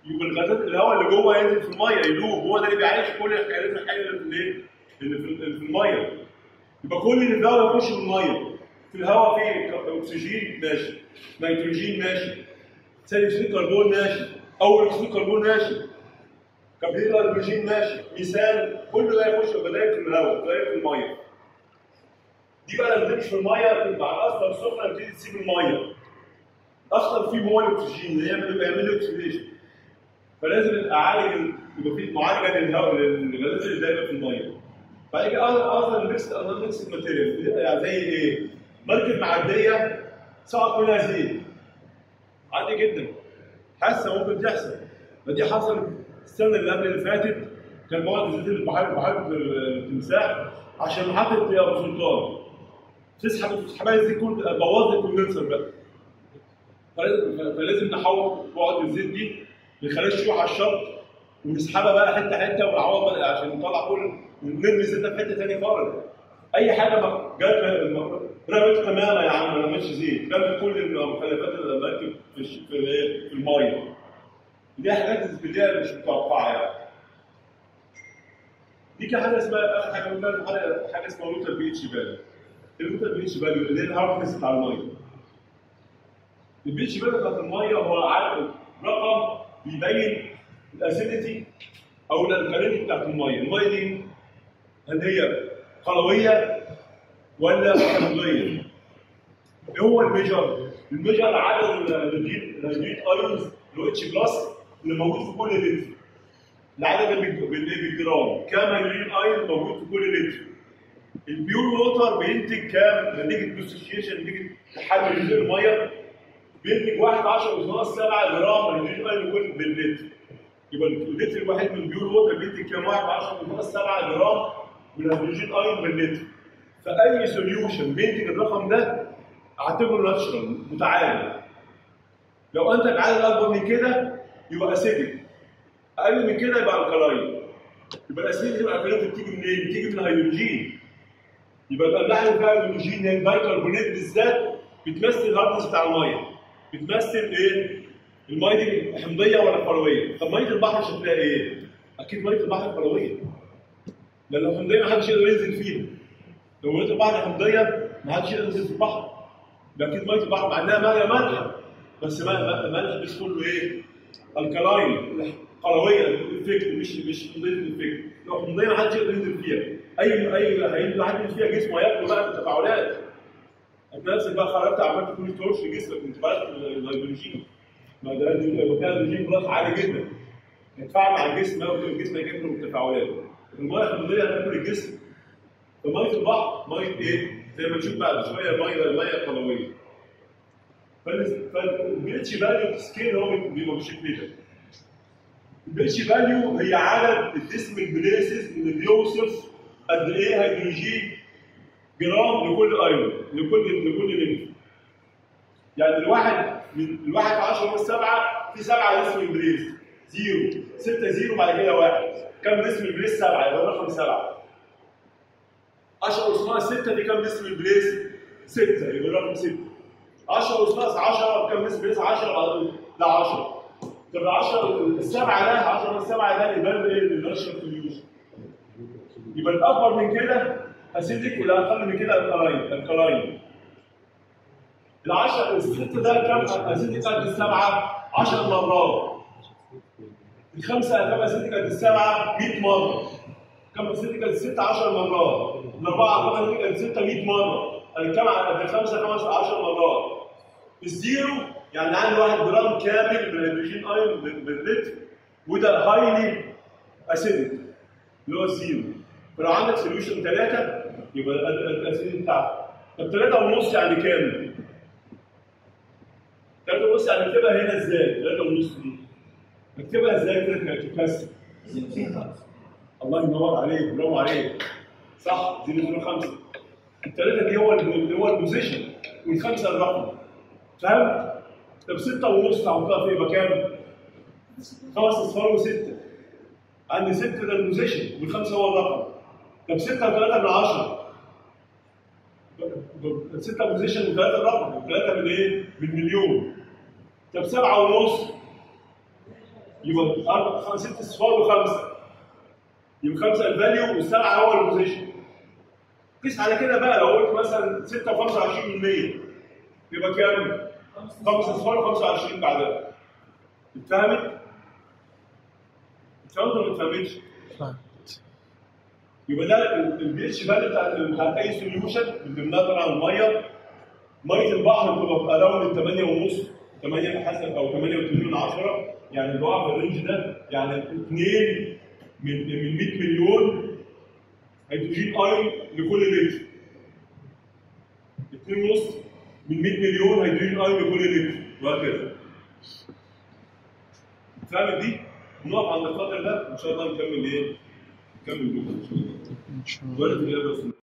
يبقى الغازات الهواء اللي جوه ينزل في الميه يدوب هو ده اللي بيعيش كل الكائنات الحيه اللي في الايه؟ اللي في اللي في الميه يبقى كل اللي في الهواء يخش في الميه في الهواء فيه اكسجين ماشي نيتروجين ماشي ثاني اكسيد كربون ماشي اول اكسيد كربون ماشي كبريت هيدروجين ماشي ميثان كل ده يخش يبقى داير في الهواء داير في الميه دي بقى لما تمشي في الميه تبقى اصلا السخنه تبتدي تسيب الميه اصلا في مواد اكسجين اللي هي بتبقى يعمل له اكسجين فلازم اعالج ال- يبقى في معالجه للهواء للغازات اللي دايما في الميه بعد كده اصلا ميكس انا ميكس ماتيريال يعني زي ايه؟ مركب معديه سقط منها زيت عادي جدا حاسه ممكن تحصل فدي حصل السنه اللي قبل اللي فاتت كان مواد زيت البحر بحر التمساح عشان محطه يا ابو سلطان تسحب تسحبها الزيت كل بوظ الكوندنسر بقى فلازم فلازم نحول بعد الزيت دي ما نخليهاش تروح على الشط ونسحبها بقى حته حته ونعوض بقى عشان نطلع كل ونرمي الزيت ده في حته ثانيه خالص اي حاجه ما جت رمت قمامه يا عم ما رمتش زيت رمت كل المخلفات اللي مركب في الش- في ال- في الميه دي حاجات اللي هي مش متوقعه يعني دي كان حاجه اسمها اخر حاجه قلنا حاجه حاجه اسمها روتر بي اتش فاليو الروتر بي اتش فاليو اللي هي الهاردنس بتاع الميه البي اتش فاليو بتاعت الميه هو عدد رقم بيبين الاسيديتي او الالكالينيتي بتاعت الميه الميه دي هل هي قلويه ولا حمضيه؟ ايه هو الميجر؟ الميجر عدد الهيدروجين ايونز اللي هو اتش بلس اللي موجود في كل لتر العدد اللي بالج- بال- بالجرام كام هيدروجين ايون موجود في كل لتر البيور ووتر بينتج كام نتيجه ديسوسيشن نتيجه تحلل جزء الميه بينتج 1 10 ناقص 7 جرام هيدروجين ايون كل باللتر يبقى اللتر الواحد من البيور ووتر بينتج كام 1 10 ناقص 7 جرام من الهيدروجين ايون باللتر فاي سوليوشن بينتج الرقم ده اعتبره ناتشرال متعادل لو انتج عدد اكبر من كده يبقى اسيدك اقل من كده يبقى الكلاين يبقى الاسيدك يبقى الكلاين بتيجي منين؟ بتيجي من الهيدروجين يبقى الاملاح اللي فيها الهيدروجين هي البيكربونات بالذات بتمثل الهاردنس بتاع الميه بتمثل ايه؟ الميه دي حمضيه ولا قلويه؟ طب ميه البحر شكلها ايه؟ اكيد ميه البحر قلويه لان لو حمضيه ما حدش يقدر ينزل فيها لو ميه البحر حمضيه ما حدش يقدر ينزل في البحر ده اكيد ميه البحر مع انها ميه مالحه بس ما ما- مالح مش كله ايه؟ الكلاين قلويه الافكت مش مش حمضيه الافكت لو حمضيه ما حدش يقدر ينزل فيها اي اي هينزل حد ينزل فيها جسمه هياكله بقى في التفاعلات هتلاقي نفسك بقى خرجت عملت كل تورش في جسمك انت بقى الهيدروجين ما ده لو كان الهيدروجين بلس عالي جدا يتفاعل مع الجسم قوي الجسم هيجيب له التفاعلات الميه الحمضيه هتاكل الجسم فميه البحر ميه ايه؟ زي ما نشوف بعد شويه ميه ميه قلويه فالبيتش فاليو سكيل هو بيبقى بالشكل ده البيتش فاليو هي عدد الديسمال بليسز اللي بيوصف قد ايه هيدروجين جرام لكل ايون لكل لكل لتر يعني الواحد من الواحد 10 من السبعه في سبعه ديسمال بليس زيرو 6 زيرو بعد كده واحد كم ديسمال بليس سبعه يبقى الرقم سبعه 10 اسمها 6 دي كم ديسمال بليس 6 يبقى الرقم 6 10 اسمها 10 كم ديسمال بليس 10 ده 10 طب 10 السبعه ده 10 من السبعه ده يبقى ايه النشر كونيوشن يبقى الاكبر من كده اسيدك والاقل من كده الكلاين الكلاين العشر الست ده كم اسيدك قد السبعه 10 مرات الخمسه كم اسيدك قد السبعه 100 مره كم اسيدك قد السته 10 مرات الاربعه كم اسيدك قد السته 100 مره الكم قد الخمسه 15 مرات الزيرو يعني عندي 1 جرام كامل من الهيدروجين ايون باللتر وده هايلي اسيدك اللي هو الزيرو فلو عندك سوليوشن 3 يبقى الاسيد بتاعك طب 3 ونص يعني كام؟ 3 ونص يعني اكتبها هنا ازاي؟ 3 ونص دي اكتبها ازاي كده تكسر الله ينور عليك برافو عليك صح 005 الثلاثه دي هو ال- هو البوزيشن والخمسه الرقم فهمت؟ طب 6 ونص عملتها في يبقى كام؟ خمس اصفار وسته عندي 6 ده البوزيشن والخمسه هو الرقم طب 6 و3 من 10 6 بوزيشن و3 الرقم 3 من ايه؟ من مليون طب 7 ونص يبقى اربع خمس ست اصفار وخمسه يبقى خمسه الفاليو والسبعه هو البوزيشن قيس على كده بقى لو قلت مثلا 6 و25% يبقى كام؟ خمس اصفار و25 بعدها اتفهمت؟ اتفهمت ولا ما اتفهمتش؟ يبقى ده البي اتش فاليو بتاعت بتاعت اي سوليوشن من ضمنها طبعا الميه ميه البحر بتبقى اراوند 8 ونص 8 حسب او 8 من 10 يعني اللي هو في الرينج ده يعني 2 من من 100 مليون هيدروجين ايون لكل لتر 2 ونص من 100 مليون هيدروجين ايون لكل لتر وهكذا فاهم دي؟ نقف عند القدر ده وان شاء الله نكمل ايه؟ نكمل بكره ان شاء الله. ان شاء الله ولا تجيب بس